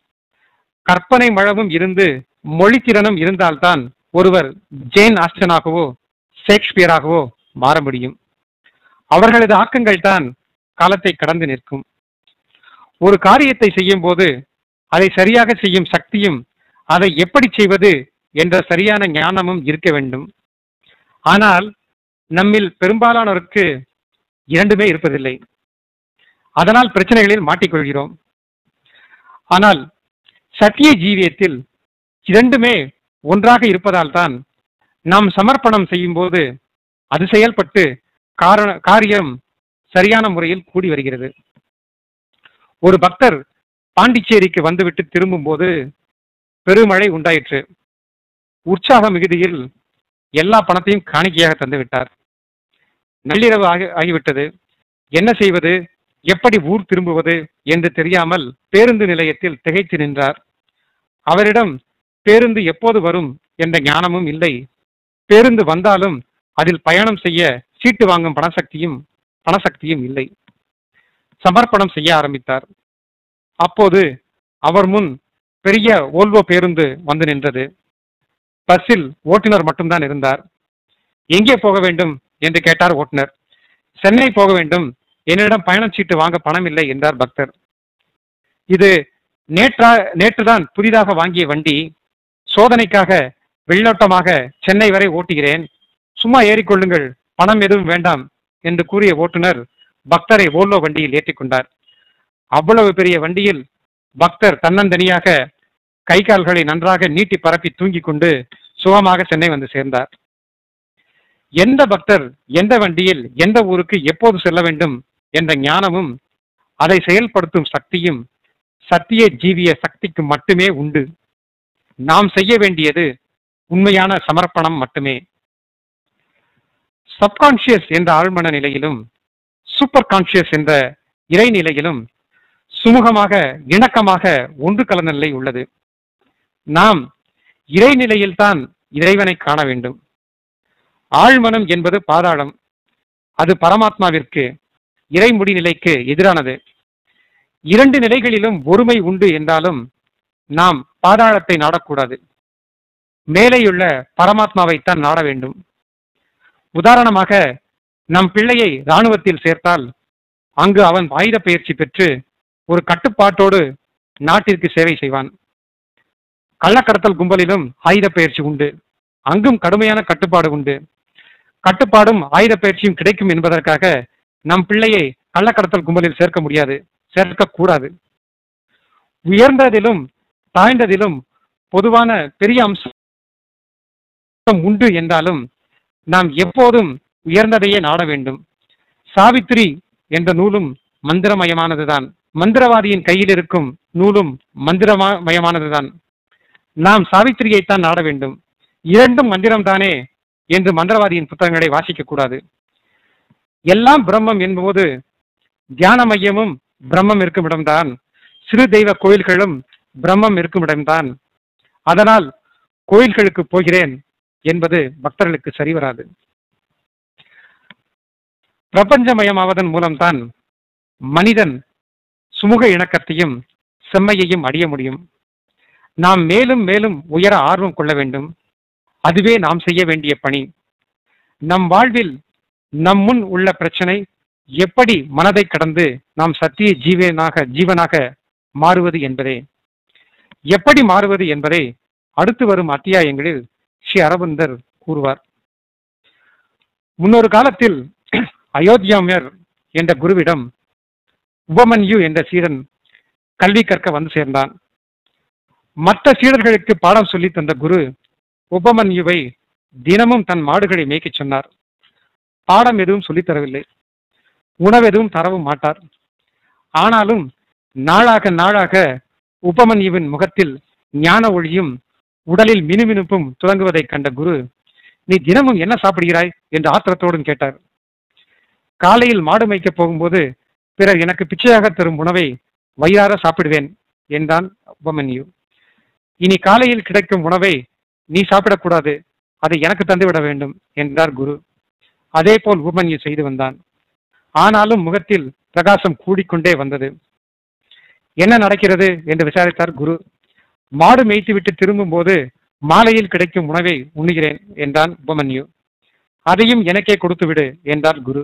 கற்பனை மழவும் இருந்து மொழித்திறனும் இருந்தால்தான் ஒருவர் ஜேன் ஆஸ்டனாகவோ ஷேக்ஸ்பியராகவோ மாற முடியும் அவர்களது ஆக்கங்கள் தான் காலத்தை கடந்து நிற்கும் ஒரு காரியத்தை செய்யும் போது அதை சரியாக செய்யும் சக்தியும் அதை எப்படி செய்வது என்ற சரியான ஞானமும் இருக்க வேண்டும் ஆனால் நம்மில் பெரும்பாலானோருக்கு இரண்டுமே இருப்பதில்லை அதனால் பிரச்சனைகளில் மாட்டிக்கொள்கிறோம் ஆனால் சத்திய ஜீவியத்தில் இரண்டுமே ஒன்றாக இருப்பதால் தான் நாம் சமர்ப்பணம் செய்யும் போது அது செயல்பட்டு காரண காரியம் சரியான முறையில் கூடி வருகிறது ஒரு பக்தர் பாண்டிச்சேரிக்கு வந்துவிட்டு திரும்பும்போது பெருமழை உண்டாயிற்று உற்சாக மிகுதியில் எல்லா பணத்தையும் காணிக்கையாக தந்து விட்டார் நள்ளிரவு ஆகி ஆகிவிட்டது என்ன செய்வது எப்படி ஊர் திரும்புவது என்று தெரியாமல் பேருந்து நிலையத்தில் திகைத்து நின்றார் அவரிடம் பேருந்து எப்போது வரும் என்ற ஞானமும் இல்லை பேருந்து வந்தாலும் அதில் பயணம் செய்ய சீட்டு வாங்கும் பணசக்தியும் பணசக்தியும் இல்லை சமர்ப்பணம் செய்ய ஆரம்பித்தார் அப்போது அவர் முன் பெரிய ஓல்வோ பேருந்து வந்து நின்றது பஸ்ஸில் ஓட்டுநர் மட்டும்தான் இருந்தார் எங்கே போக வேண்டும் என்று கேட்டார் ஓட்டுநர் சென்னை போக வேண்டும் என்னிடம் பயணச் சீட்டு வாங்க பணம் இல்லை என்றார் பக்தர் இது நேற்றா நேற்றுதான் புதிதாக வாங்கிய வண்டி சோதனைக்காக வெளிநோட்டமாக சென்னை வரை ஓட்டுகிறேன் சும்மா ஏறிக்கொள்ளுங்கள் பணம் எதுவும் வேண்டாம் என்று கூறிய ஓட்டுநர் பக்தரை ஓல்லோ வண்டியில் ஏற்றிக்கொண்டார் அவ்வளவு பெரிய வண்டியில் பக்தர் தன்னந்தனியாக கை கால்களை நன்றாக நீட்டி பரப்பி தூங்கிக் கொண்டு சுகமாக சென்னை வந்து சேர்ந்தார் எந்த பக்தர் எந்த வண்டியில் எந்த ஊருக்கு எப்போது செல்ல வேண்டும் என்ற ஞானமும் அதை செயல்படுத்தும் சக்தியும் சத்திய ஜீவிய சக்திக்கு மட்டுமே உண்டு நாம் செய்ய வேண்டியது உண்மையான சமர்ப்பணம் மட்டுமே சப்கான்சியஸ் என்ற ஆழ்மன நிலையிலும் சூப்பர் கான்சியஸ் என்ற இறைநிலையிலும் சுமூகமாக இணக்கமாக ஒன்று கலந்த நிலை உள்ளது நாம் இறைநிலையில்தான் இறைவனை காண வேண்டும் ஆழ்மனம் என்பது பாதாளம் அது பரமாத்மாவிற்கு இறைமுடி நிலைக்கு எதிரானது இரண்டு நிலைகளிலும் ஒருமை உண்டு என்றாலும் நாம் பாதாளத்தை நாடக்கூடாது மேலேயுள்ள பரமாத்மாவைத்தான் நாட வேண்டும் உதாரணமாக நம் பிள்ளையை இராணுவத்தில் சேர்த்தால் அங்கு அவன் ஆயுத பயிற்சி பெற்று ஒரு கட்டுப்பாட்டோடு நாட்டிற்கு சேவை செய்வான் கள்ளக்கடத்தல் கும்பலிலும் ஆயுத பயிற்சி உண்டு அங்கும் கடுமையான கட்டுப்பாடு உண்டு கட்டுப்பாடும் ஆயுத பயிற்சியும் கிடைக்கும் என்பதற்காக நம் பிள்ளையை கள்ளக்கடத்தல் கும்பலில் சேர்க்க முடியாது சேர்க்கக்கூடாது உயர்ந்ததிலும் தாழ்ந்ததிலும் பொதுவான பெரிய அம்சம் உண்டு என்றாலும் நாம் எப்போதும் உயர்ந்ததையே நாட வேண்டும் சாவித்திரி என்ற நூலும் மந்திரமயமானதுதான் மந்திரவாதியின் கையில் இருக்கும் நூலும் மந்திரமயமானதுதான் நாம் சாவித்திரியைத்தான் நாட வேண்டும் இரண்டும் மந்திரம்தானே என்று மந்திரவாதியின் புத்தகங்களை வாசிக்க கூடாது எல்லாம் பிரம்மம் என்பது தியான மையமும் பிரம்மம் இருக்கும் இடம்தான் சிறு தெய்வ கோயில்களும் பிரம்மம் இருக்கும் இடம்தான் அதனால் கோயில்களுக்கு போகிறேன் என்பது பக்தர்களுக்கு சரிவராது பிரபஞ்சமயமாவதன் மூலம்தான் மனிதன் சுமூக இணக்கத்தையும் செம்மையையும் அடைய முடியும் நாம் மேலும் மேலும் உயர ஆர்வம் கொள்ள வேண்டும் அதுவே நாம் செய்ய வேண்டிய பணி நம் வாழ்வில் நம் முன் உள்ள பிரச்சனை எப்படி மனதை கடந்து நாம் சத்திய ஜீவனாக ஜீவனாக மாறுவது என்பதே எப்படி மாறுவது என்பதை அடுத்து வரும் அத்தியாயங்களில் ஸ்ரீ அரவிந்தர் கூறுவார் முன்னொரு காலத்தில் அயோத்தியாமியர் என்ற குருவிடம் உபமன்யு என்ற சீடன் கல்வி கற்க வந்து சேர்ந்தான் மற்ற சீடர்களுக்கு பாடம் சொல்லித் தந்த குரு உபமன்யுவை தினமும் தன் மாடுகளை மேய்க்கச் சொன்னார் பாடம் எதுவும் சொல்லித் தரவில்லை உணவு எதுவும் தரவும் மாட்டார் ஆனாலும் நாளாக நாளாக உபமன்யுவின் முகத்தில் ஞான ஒளியும் உடலில் மினுமினுப்பும் துவங்குவதைக் கண்ட குரு நீ தினமும் என்ன சாப்பிடுகிறாய் என்று ஆத்திரத்தோடும் கேட்டார் காலையில் மாடு மேய்க்கப் போகும்போது பிறர் எனக்கு பிச்சையாக தரும் உணவை வயிறார சாப்பிடுவேன் என்றான் உபமன்யு இனி காலையில் கிடைக்கும் உணவை நீ சாப்பிடக்கூடாது அதை எனக்கு தந்துவிட வேண்டும் என்றார் குரு அதே போல் உபமன்யு செய்து வந்தான் ஆனாலும் முகத்தில் பிரகாசம் கூடிக்கொண்டே வந்தது என்ன நடக்கிறது என்று விசாரித்தார் குரு மாடு மேய்த்துவிட்டு திரும்பும் போது மாலையில் கிடைக்கும் உணவை உண்ணுகிறேன் என்றான் உபமன்யு அதையும் எனக்கே கொடுத்து விடு என்றார் குரு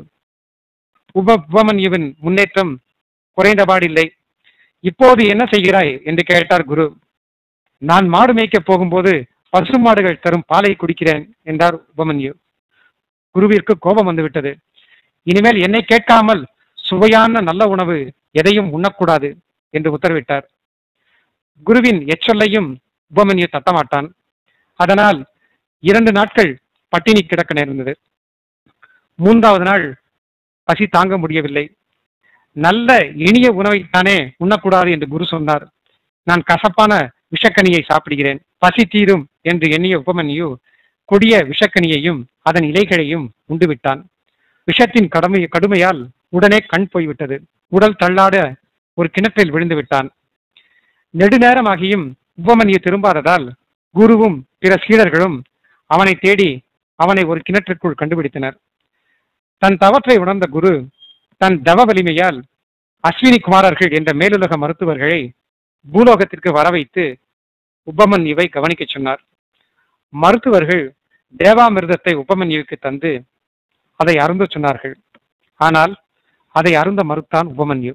உப உபமன்யுவின் முன்னேற்றம் குறைந்தபாடில்லை இப்போது என்ன செய்கிறாய் என்று கேட்டார் குரு நான் மாடு மேய்க்கப் போகும்போது பசு மாடுகள் தரும் பாலை குடிக்கிறேன் என்றார் உபமன்யு குருவிற்கு கோபம் வந்துவிட்டது இனிமேல் என்னை கேட்காமல் சுவையான நல்ல உணவு எதையும் உண்ணக்கூடாது என்று உத்தரவிட்டார் குருவின் எச்சொல்லையும் உபமன்யு தட்டமாட்டான் அதனால் இரண்டு நாட்கள் பட்டினி கிடக்க நேர்ந்தது மூன்றாவது நாள் பசி தாங்க முடியவில்லை நல்ல இனிய உணவைத்தானே உண்ணக்கூடாது என்று குரு சொன்னார் நான் கசப்பான விஷக்கனியை சாப்பிடுகிறேன் பசி தீரும் என்று எண்ணிய உபமன்யு கொடிய விஷக்கனியையும் அதன் இலைகளையும் உண்டுவிட்டான் விஷத்தின் கடுமை கடுமையால் உடனே கண் போய்விட்டது உடல் தள்ளாட ஒரு கிணற்றில் விழுந்து விட்டான் நெடுநேரமாகியும் உபமன்யு திரும்பாததால் குருவும் பிற சீடர்களும் அவனை தேடி அவனை ஒரு கிணற்றுக்குள் கண்டுபிடித்தனர் தன் தவற்றை உணர்ந்த குரு தன் தவ வலிமையால் அஸ்வினி குமாரர்கள் என்ற மேலுலக மருத்துவர்களை பூலோகத்திற்கு வரவைத்து உபமன்யுவை கவனிக்கச் சொன்னார் மருத்துவர்கள் தேவாமிர்தத்தை உபமன்யுவுக்கு தந்து அதை அருந்தச் சொன்னார்கள் ஆனால் அதை அருந்த மறுத்தான் உபமன்யு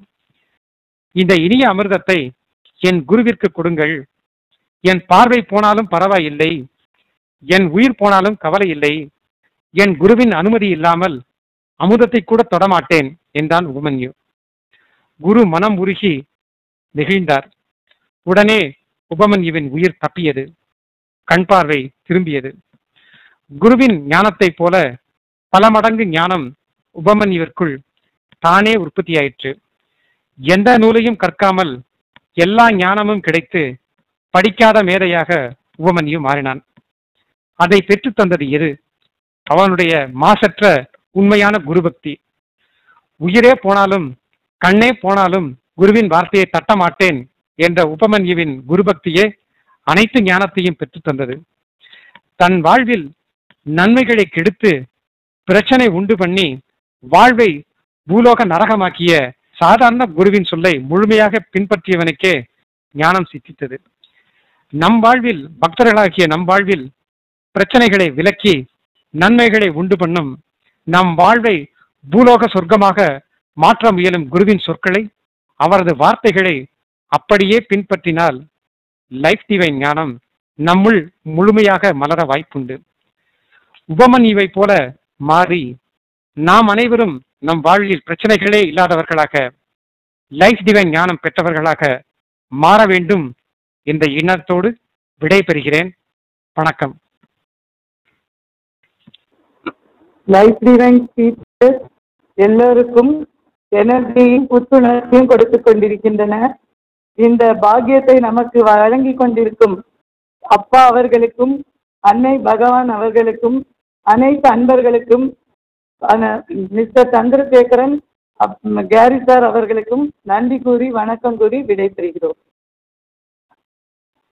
இந்த இனிய அமிர்தத்தை என் குருவிற்கு கொடுங்கள் என் பார்வை போனாலும் பரவாயில்லை என் உயிர் போனாலும் கவலை இல்லை என் குருவின் அனுமதி இல்லாமல் அமுதத்தை கூட தொடமாட்டேன் என்றான் உபமன்யு குரு மனம் உருகி நெகிழ்ந்தார் உடனே உபமன்யுவின் உயிர் தப்பியது கண் பார்வை திரும்பியது குருவின் ஞானத்தைப் போல பல மடங்கு ஞானம் உபமன்யுவிற்குள் தானே உற்பத்தியாயிற்று எந்த நூலையும் கற்காமல் எல்லா ஞானமும் கிடைத்து படிக்காத மேதையாக உபமன்யு மாறினான் அதை பெற்றுத் தந்தது எது அவனுடைய மாசற்ற உண்மையான குருபக்தி உயிரே போனாலும் கண்ணே போனாலும் குருவின் வார்த்தையை தட்ட மாட்டேன் என்ற உபமன்யுவின் குருபக்தியே அனைத்து ஞானத்தையும் பெற்றுத் தந்தது தன் வாழ்வில் நன்மைகளை கெடுத்து பிரச்சனை உண்டு பண்ணி வாழ்வை பூலோக நரகமாக்கிய சாதாரண குருவின் சொல்லை முழுமையாக பின்பற்றியவனுக்கே ஞானம் சித்தித்தது நம் வாழ்வில் பக்தர்களாகிய நம் வாழ்வில் பிரச்சனைகளை விலக்கி நன்மைகளை உண்டு பண்ணும் நம் வாழ்வை பூலோக சொர்க்கமாக மாற்ற முயலும் குருவின் சொற்களை அவரது வார்த்தைகளை அப்படியே பின்பற்றினால் லைஃப் டிவைன் ஞானம் நம்முள் முழுமையாக மலர வாய்ப்புண்டு உபமன்யுவை போல மாறி நாம் அனைவரும் நம் வாழ்வில் பிரச்சனைகளே இல்லாதவர்களாக லைஃப் டிவைன் ஞானம் பெற்றவர்களாக மாற வேண்டும் என்ற எண்ணத்தோடு விடை பெறுகிறேன் வணக்கம் லைஃப் டிவைன் ஸ்பீச்சஸ் எல்லோருக்கும் எனர்ஜியும் புத்துணர்ச்சியும் கொடுத்து கொண்டிருக்கின்றன இந்த பாக்கியத்தை நமக்கு வழங்கி கொண்டிருக்கும் அப்பா அவர்களுக்கும் அன்னை பகவான் அவர்களுக்கும் அனைத்து அன்பர்களுக்கும் அன- மிஸ்டர் சந்திரசேகரன் அப்- கேரி சார் அவர்களுக்கும் நன்றி கூறி வணக்கம் கூறி விடைபெறுகிறோம்